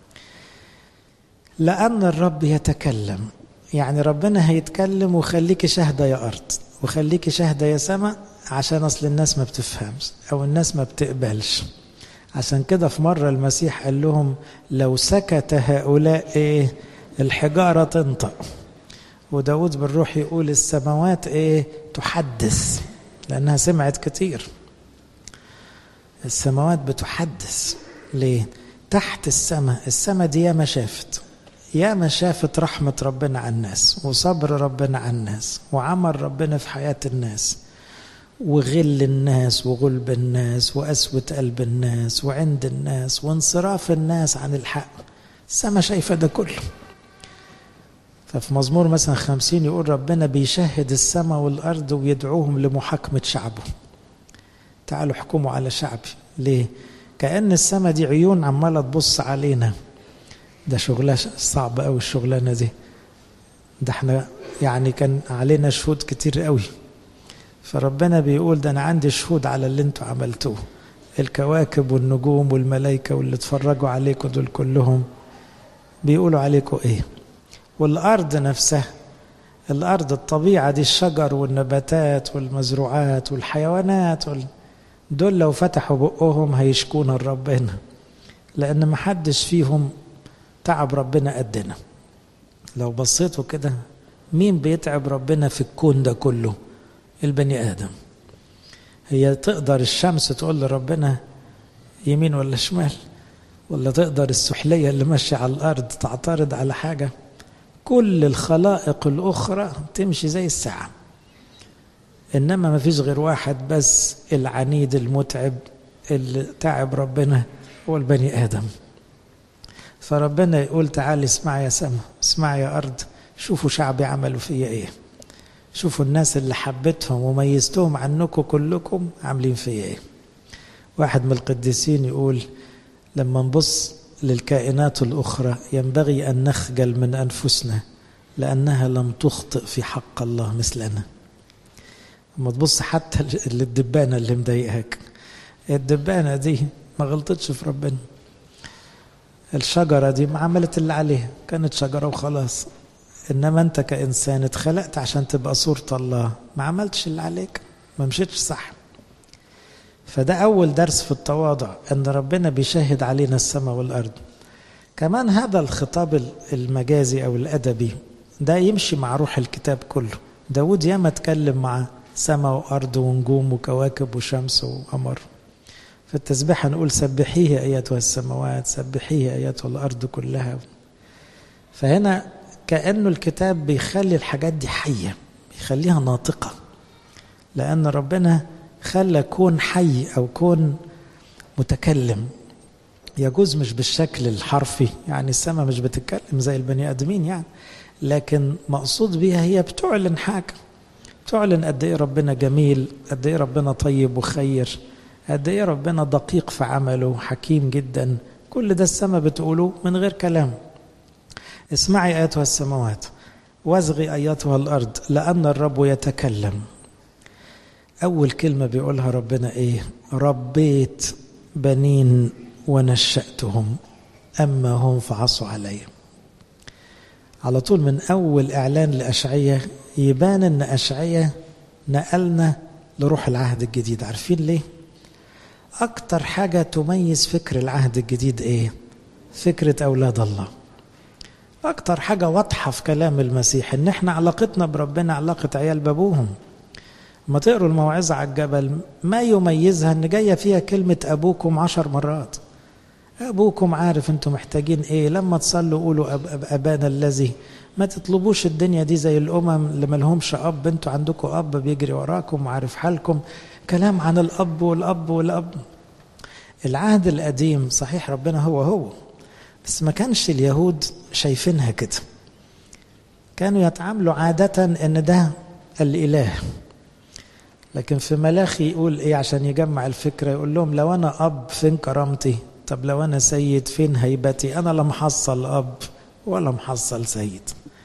لأن الرب يتكلم يعني ربنا هيتكلم وخليكي شاهدة يا أرض وخليكي شاهدة يا سماء عشان أصل الناس ما بتفهمش أو الناس ما بتقبلش عشان كده في مرة المسيح قال لهم لو سكت هؤلاء إيه الحجارة تنطق وداود بالروح يقول السماوات إيه تحدث لأنها سمعت كتير السماوات بتحدث ليه تحت السماء السماء دي ياما شافت ياما شافت رحمة ربنا على الناس وصبر ربنا على الناس وعمل ربنا في حياة الناس وغل الناس وغلب الناس وقسوة قلب الناس وعند الناس وانصراف الناس عن الحق السما شايفة ده كله ففي مزمور مثلا خمسين يقول ربنا بيشهد السماء والأرض ويدعوهم لمحاكمة شعبه تعالوا احكموا على شعبي ليه كأن السماء دي عيون عمالة تبص علينا ده شغلة صعب قوي الشغلانة دي ده احنا يعني كان علينا شهود كتير قوي فربنا بيقول ده انا عندي شهود على اللي انتوا عملتوه الكواكب والنجوم والملائكة واللي اتفرجوا عليكم دول كلهم بيقولوا عليكم ايه والأرض نفسها الأرض الطبيعة دي الشجر والنباتات والمزروعات والحيوانات وال... دول لو فتحوا بقهم هيشكون ربنا لأن محدش فيهم تعب ربنا قدنا لو بصيتوا كده مين بيتعب ربنا في الكون ده كله البني آدم هي تقدر الشمس تقول لربنا يمين ولا شمال ولا تقدر السحلية اللي ماشية على الأرض تعترض على حاجة كل الخلائق الأخرى تمشي زي الساعة إنما ما فيش غير واحد بس العنيد المتعب اللي تعب ربنا هو البني آدم فربنا يقول تعالي اسمعي يا سما اسمعي يا أرض شوفوا شعبي عملوا فيا إيه شوفوا الناس اللي حبيتهم وميزتهم عنكم كلكم عاملين فيا إيه واحد من القديسين يقول لما نبص للكائنات الأخرى ينبغي أن نخجل من أنفسنا لأنها لم تخطئ في حق الله مثلنا لما تبص حتى للدبانة اللي مضايقاك الدبانة دي ما غلطتش في ربنا الشجرة دي ما عملت اللي عليها كانت شجرة وخلاص إنما أنت كإنسان اتخلقت عشان تبقى صورة الله ما عملتش اللي عليك ما مشيتش صح فده أول درس في التواضع أن ربنا بيشهد علينا السماء والأرض كمان هذا الخطاب المجازي أو الأدبي ده يمشي مع روح الكتاب كله داود ياما اتكلم مع سماء وأرض ونجوم وكواكب وشمس وقمر في التسبيحة نقول سبحيه أيتها السماوات سبحيه أيتها الأرض كلها فهنا كأنه الكتاب بيخلي الحاجات دي حية بيخليها ناطقة لأن ربنا خلى كون حي أو كون متكلم يجوز مش بالشكل الحرفي يعني السماء مش بتتكلم زي البني آدمين يعني لكن مقصود بيها هي بتعلن حاجة بتعلن قد إيه ربنا جميل قد إيه ربنا طيب وخير قد إيه ربنا دقيق في عمله حكيم جدا كل ده السماء بتقوله من غير كلام اسمعي أيتها السماوات واصغي أيتها الأرض لأن الرب يتكلم أول كلمة بيقولها ربنا إيه ربيت بنين ونشأتهم أما هم فعصوا علي على طول من أول إعلان لأشعية يبان أن أشعية نقلنا لروح العهد الجديد عارفين ليه؟ أكتر حاجة تميز فكر العهد الجديد إيه؟ فكرة أولاد الله أكتر حاجة واضحة في كلام المسيح إن إحنا علاقتنا بربنا علاقة عيال بابوهم ما تقروا الموعظة على الجبل ما يميزها إن جاية فيها كلمة أبوكم عشر مرات أبوكم عارف أنتم محتاجين إيه لما تصلوا قولوا أب أب أبانا الذي ما تطلبوش الدنيا دي زي الأمم اللي ملهمش أب أنتوا عندكم أب بيجري وراكم وعارف حالكم كلام عن الأب والأب والأب العهد القديم صحيح ربنا هو هو بس ما كانش اليهود شايفينها كده كانوا يتعاملوا عادة ان ده الإله لكن في ملاخي يقول ايه عشان يجمع الفكرة يقول لهم لو انا اب فين كرامتي طب لو انا سيد فين هيبتي انا لا محصل اب ولا محصل سيد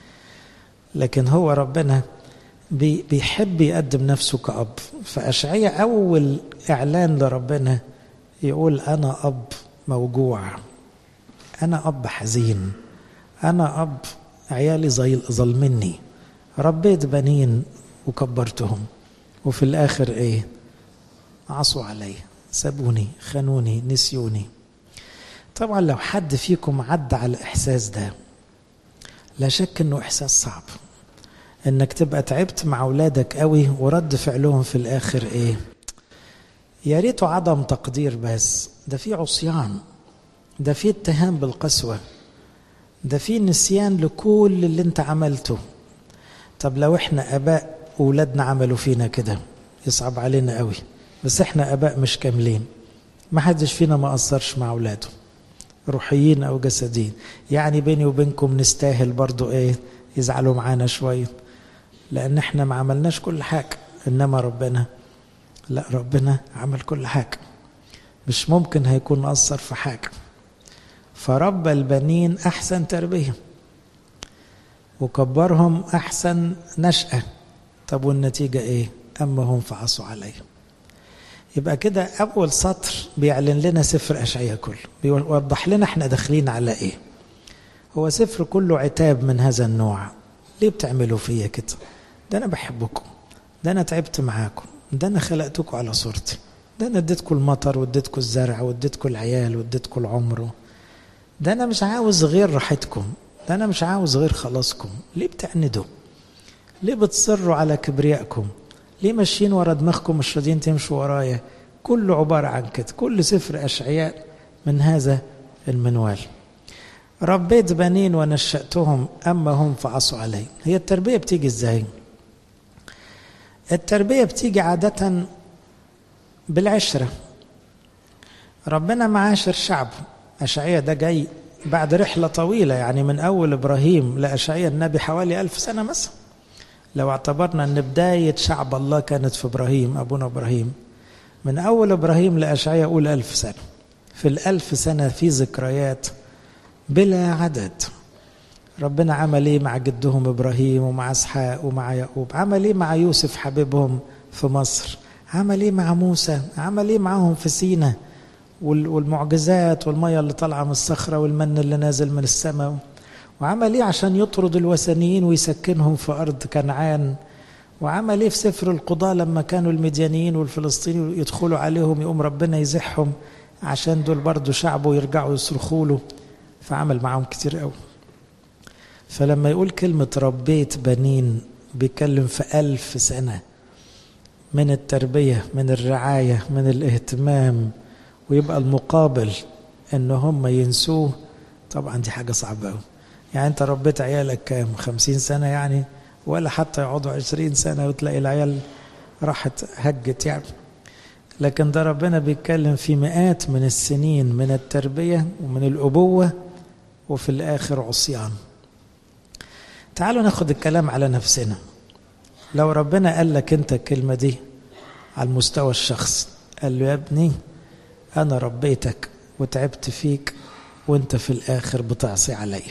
لكن هو ربنا بيحب يقدم نفسه كأب فأشعية أول إعلان لربنا يقول أنا أب موجوع أنا أب حزين أنا أب عيالي ظلمني ربيت بنين وكبرتهم وفي الآخر إيه عصوا علي سابوني خانوني نسيوني طبعا لو حد فيكم عدى على الإحساس ده لا شك إنه إحساس صعب إنك تبقى تعبت مع أولادك قوي ورد فعلهم في الآخر إيه يا ريته عدم تقدير بس ده في عصيان ده في اتهام بالقسوة ده في نسيان لكل اللي انت عملته طب لو احنا اباء اولادنا عملوا فينا كده يصعب علينا قوي بس احنا اباء مش كاملين ما حدش فينا ما قصرش مع اولاده روحيين او جسديين يعني بيني وبينكم نستاهل برضو ايه يزعلوا معانا شويه لان احنا ما عملناش كل حاجه انما ربنا لا ربنا عمل كل حاجه مش ممكن هيكون قصر في حاجه فربى البنين احسن تربيه وكبرهم احسن نشاه طب والنتيجه ايه اما هم فعصوا عليه يبقى كده أول سطر بيعلن لنا سفر أشعية كله بيوضح لنا احنا داخلين على إيه هو سفر كله عتاب من هذا النوع ليه بتعملوا فيا كده ده أنا بحبكم ده أنا تعبت معاكم ده أنا خلقتكم على صورتي ده أنا اديتكم المطر واديتكم الزرع واديتكم العيال واديتكم العمر ده أنا مش عاوز غير راحتكم ده أنا مش عاوز غير خلاصكم ليه بتعندوا ليه بتصروا على كبريائكم ليه ماشيين ورا دماغكم مش راضيين تمشوا ورايا كله عبارة عن كده كل سفر أشعياء من هذا المنوال ربيت بنين ونشأتهم أما هم فعصوا علي هي التربية بتيجي إزاي التربية بتيجي عادة بالعشرة ربنا معاشر شعبه أشعية ده جاي بعد رحلة طويلة يعني من أول إبراهيم لأشعية النبي حوالي ألف سنة مثلا لو اعتبرنا أن بداية شعب الله كانت في إبراهيم أبونا إبراهيم من أول إبراهيم لأشعية أقول ألف سنة في الألف سنة في ذكريات بلا عدد ربنا عمل ايه مع جدهم ابراهيم ومع اسحاق ومع يعقوب عمل ايه مع يوسف حبيبهم في مصر عمل ايه مع موسى عمل ايه معاهم في سينا والمعجزات والمية اللي طالعة من الصخرة والمن اللي نازل من السماء وعمل ايه عشان يطرد الوثنيين ويسكنهم في أرض كنعان وعمل ايه في سفر القضاء لما كانوا المديانيين والفلسطينيين يدخلوا عليهم يقوم ربنا يزحهم عشان دول برضو شعبه يرجعوا يصرخوا له فعمل معاهم كتير قوي فلما يقول كلمة ربيت بنين بيتكلم في ألف سنة من التربية من الرعاية من الاهتمام ويبقى المقابل ان هم ينسوه طبعا دي حاجة صعبة قوي يعني انت ربيت عيالك كام خمسين سنة يعني ولا حتى يقعدوا عشرين سنة وتلاقي العيال راحت هجت يعني لكن ده ربنا بيتكلم في مئات من السنين من التربية ومن الأبوة وفي الآخر عصيان تعالوا ناخد الكلام على نفسنا لو ربنا قال لك انت الكلمة دي على المستوى الشخصي قال له يا ابني أنا ربيتك وتعبت فيك وانت في الآخر بتعصي علي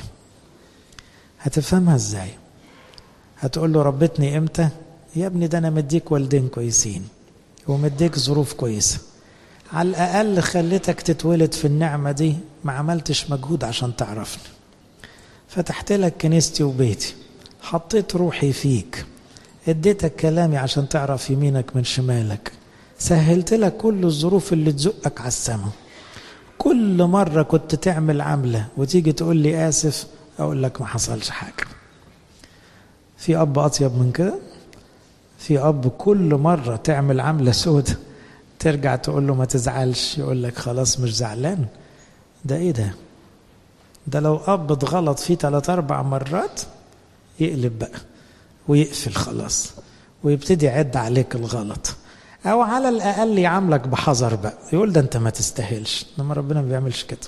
هتفهمها ازاي هتقول له ربتني امتى يا ابني ده انا مديك والدين كويسين ومديك ظروف كويسة على الأقل خليتك تتولد في النعمة دي ما عملتش مجهود عشان تعرفني فتحت لك كنيستي وبيتي حطيت روحي فيك اديتك كلامي عشان تعرف يمينك من شمالك سهلت لك كل الظروف اللي تزقك على السماء كل مرة كنت تعمل عملة وتيجي تقول لي آسف أقول لك ما حصلش حاجة في أب أطيب من كده في أب كل مرة تعمل عملة سودة ترجع تقول له ما تزعلش يقول لك خلاص مش زعلان ده ايه ده ده لو أب اتغلط فيه ثلاث أربع مرات يقلب بقى ويقفل خلاص ويبتدي يعد عليك الغلط أو على الأقل يعاملك بحذر بقى يقول ده أنت ما تستاهلش إنما ربنا ما بيعملش كده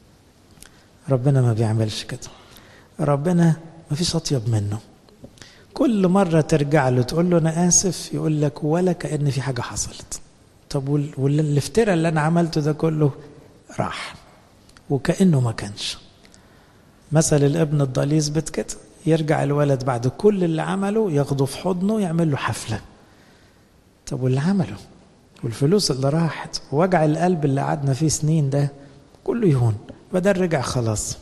ربنا ما بيعملش كده ربنا ما فيش أطيب منه كل مرة ترجع له تقول له أنا آسف يقول لك ولا كأن في حاجة حصلت طب والافتراء اللي أنا عملته ده كله راح وكأنه ما كانش مثل الابن الضال يثبت كده يرجع الولد بعد كل اللي عمله ياخده في حضنه يعمل له حفلة طب واللي عمله والفلوس اللي راحت ووجع القلب اللي قعدنا فيه سنين ده كله يهون بدل رجع خلاص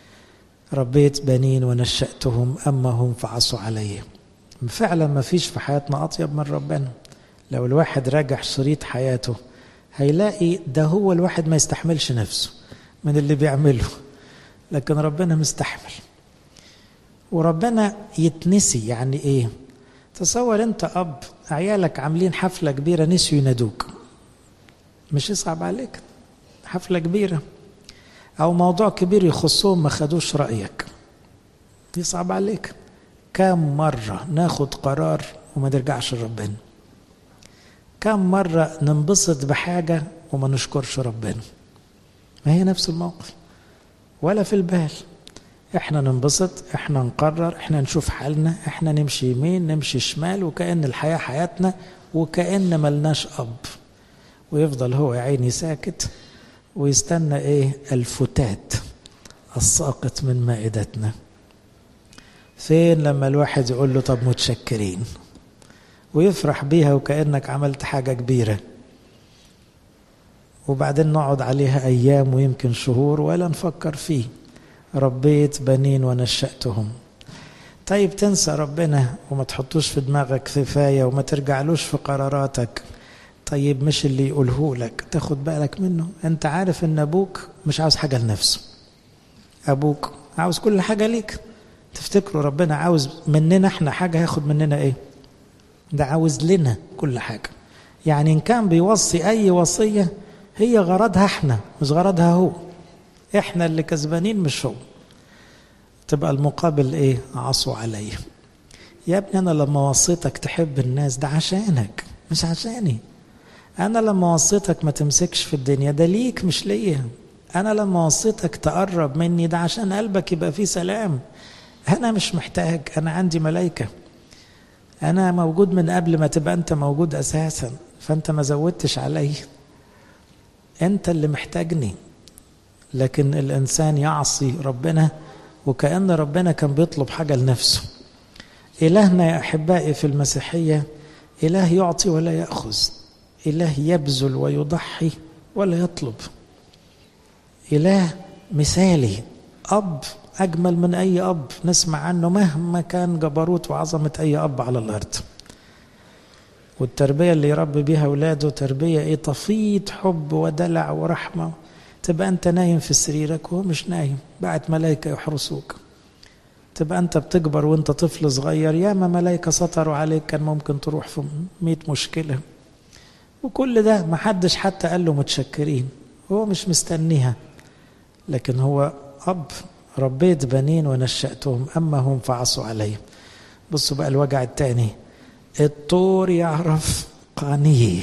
ربيت بنين ونشأتهم أما هم فعصوا علي فعلا ما فيش في حياتنا أطيب من ربنا لو الواحد راجع شريط حياته هيلاقي ده هو الواحد ما يستحملش نفسه من اللي بيعمله لكن ربنا مستحمل وربنا يتنسي يعني ايه تصور انت اب عيالك عاملين حفله كبيره نسيوا ينادوك مش يصعب عليك حفله كبيره او موضوع كبير يخصهم ما خدوش رايك يصعب عليك كم مره ناخد قرار وما نرجعش لربنا كم مره ننبسط بحاجه وما نشكرش ربنا ما هي نفس الموقف ولا في البال احنا ننبسط احنا نقرر احنا نشوف حالنا احنا نمشي يمين نمشي شمال وكأن الحياة حياتنا وكأن ملناش أب ويفضل هو يا عيني ساكت ويستنى ايه الفتات الساقط من مائدتنا فين لما الواحد يقول له طب متشكرين ويفرح بيها وكأنك عملت حاجة كبيرة وبعدين نقعد عليها أيام ويمكن شهور ولا نفكر فيه ربيت بنين ونشأتهم طيب تنسى ربنا وما تحطوش في دماغك كفاية وما ترجعلوش في قراراتك طيب مش اللي يقوله لك تاخد بالك منه انت عارف ان ابوك مش عاوز حاجة لنفسه ابوك عاوز كل حاجة ليك تفتكروا ربنا عاوز مننا احنا حاجة هياخد مننا ايه ده عاوز لنا كل حاجة يعني ان كان بيوصي اي وصية هي غرضها احنا مش غرضها هو احنا اللي كسبانين مش هو تبقى المقابل ايه عصوا علي يا ابني انا لما وصيتك تحب الناس ده عشانك مش عشاني انا لما وصيتك ما تمسكش في الدنيا ده ليك مش ليا انا لما وصيتك تقرب مني ده عشان قلبك يبقى فيه سلام انا مش محتاج انا عندي ملائكه انا موجود من قبل ما تبقى انت موجود اساسا فانت ما زودتش علي انت اللي محتاجني لكن الانسان يعصي ربنا وكأن ربنا كان بيطلب حاجة لنفسه إلهنا يا أحبائي في المسيحية إله يعطي ولا يأخذ إله يبذل ويضحي ولا يطلب إله مثالي أب أجمل من أي أب نسمع عنه مهما كان جبروت وعظمة أي أب على الأرض والتربية اللي يربي بيها أولاده تربية إيه تفيض حب ودلع ورحمة تبقى أنت نايم في سريرك وهو مش نايم بعت ملائكة يحرسوك تبقى أنت بتكبر وأنت طفل صغير ياما ملائكة سطروا عليك كان ممكن تروح في مئة مشكلة وكل ده محدش حتى قال له متشكرين هو مش مستنيها لكن هو أب ربيت بنين ونشأتهم أما هم فعصوا علي بصوا بقى الوجع التاني الطور يعرف قانيه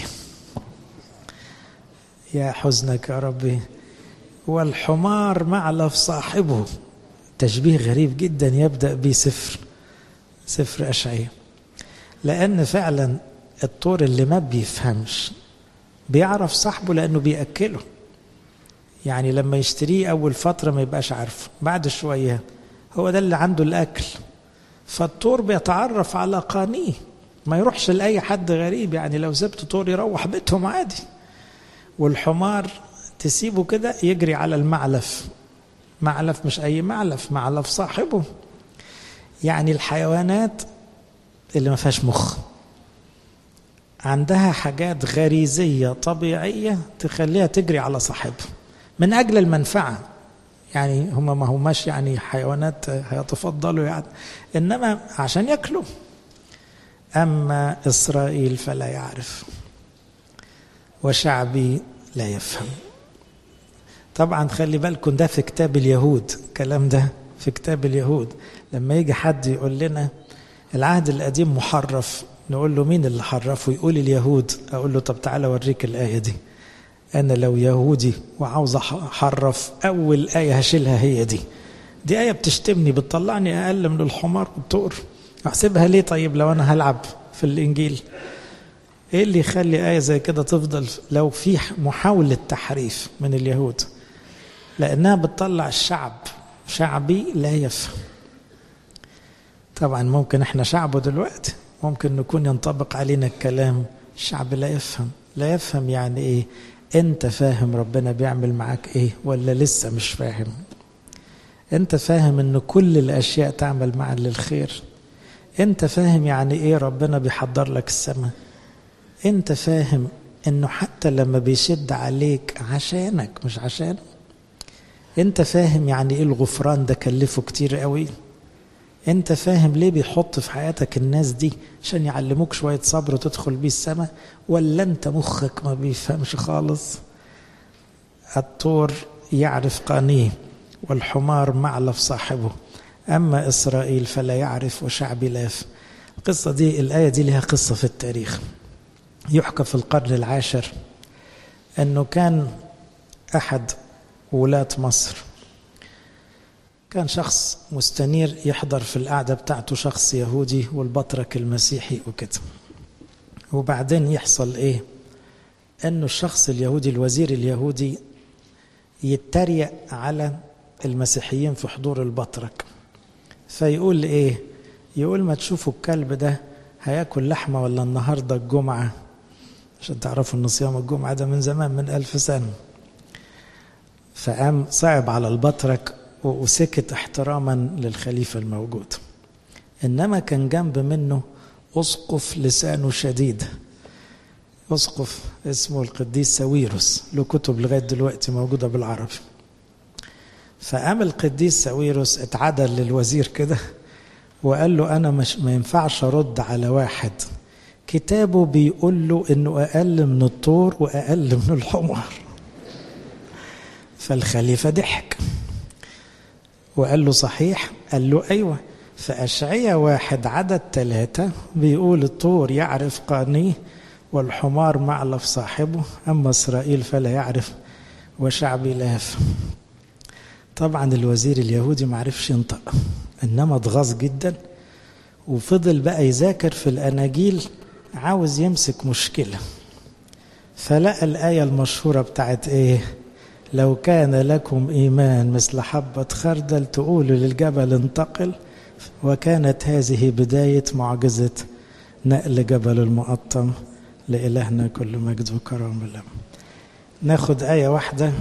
يا حزنك يا ربي والحمار معلف صاحبه تشبيه غريب جدا يبدأ به سفر سفر أشعية لأن فعلا الطور اللي ما بيفهمش بيعرف صاحبه لأنه بيأكله يعني لما يشتريه أول فترة ما يبقاش عارفه بعد شوية هو ده اللي عنده الأكل فالطور بيتعرف على قانيه ما يروحش لأي حد غريب يعني لو سبت طور يروح بيتهم عادي والحمار تسيبه كده يجري على المعلف معلف مش أي معلف معلف صاحبه يعني الحيوانات اللي ما فيهاش مخ عندها حاجات غريزية طبيعية تخليها تجري على صاحبها من أجل المنفعة يعني هم ما هماش يعني حيوانات هيتفضلوا يعني إنما عشان يأكلوا أما إسرائيل فلا يعرف وشعبي لا يفهم طبعا خلي بالكم ده في كتاب اليهود الكلام ده في كتاب اليهود لما يجي حد يقول لنا العهد القديم محرف نقول له مين اللي حرفه يقول اليهود اقول له طب تعالى اوريك الايه دي انا لو يهودي وعاوز احرف اول ايه هشيلها هي دي دي ايه بتشتمني بتطلعني اقل من الحمار والطور احسبها ليه طيب لو انا هلعب في الانجيل ايه اللي يخلي ايه زي كده تفضل لو في محاوله تحريف من اليهود لانها بتطلع الشعب شعبي لا يفهم طبعا ممكن احنا شعبه دلوقتي ممكن نكون ينطبق علينا الكلام الشعب لا يفهم لا يفهم يعني ايه انت فاهم ربنا بيعمل معاك ايه ولا لسه مش فاهم انت فاهم ان كل الاشياء تعمل معا للخير انت فاهم يعني ايه ربنا بيحضر لك السماء انت فاهم انه حتى لما بيشد عليك عشانك مش عشانه انت فاهم يعني ايه الغفران ده كلفه كتير قوي انت فاهم ليه بيحط في حياتك الناس دي عشان يعلموك شوية صبر وتدخل بيه السماء ولا انت مخك ما بيفهمش خالص الطور يعرف قانيه والحمار معلف صاحبه أما إسرائيل فلا يعرف وشعبي لا يفهم القصة دي الآية دي لها قصة في التاريخ يحكى في القرن العاشر أنه كان أحد ولاة مصر كان شخص مستنير يحضر في القعدة بتاعته شخص يهودي والبطرك المسيحي وكده وبعدين يحصل ايه انه الشخص اليهودي الوزير اليهودي يتريق على المسيحيين في حضور البطرك فيقول ايه يقول ما تشوفوا الكلب ده هياكل لحمة ولا النهاردة الجمعة عشان تعرفوا ان صيام الجمعة ده من زمان من ألف سنة فقام صعب على البطرك وسكت احتراما للخليفة الموجود إنما كان جنب منه أسقف لسانه شديد أسقف اسمه القديس ساويروس له كتب لغاية دلوقتي موجودة بالعربي فقام القديس ساويروس اتعدل للوزير كده وقال له أنا مش ما ينفعش أرد على واحد كتابه بيقول له إنه أقل من الطور وأقل من الحمار فالخليفة ضحك وقال له صحيح قال له أيوة فأشعية واحد عدد ثلاثة بيقول الطور يعرف قانيه والحمار معلف صاحبه أما إسرائيل فلا يعرف وشعبي لا يفهم طبعا الوزير اليهودي معرفش ينطق إنما اتغاظ جدا وفضل بقى يذاكر في الأناجيل عاوز يمسك مشكلة فلقى الآية المشهورة بتاعت إيه لو كان لكم إيمان مثل حبة خردل تقولوا للجبل انتقل وكانت هذه بداية معجزة نقل جبل المقطم لإلهنا كل مجد وكرم الله ناخد آية واحدة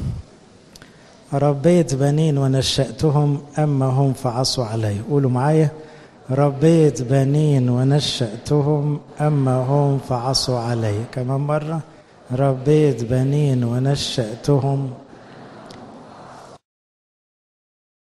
ربيت بنين ونشأتهم أما هم فعصوا علي قولوا معايا ربيت بنين ونشأتهم أما هم فعصوا علي كمان مرة ربيت بنين ونشأتهم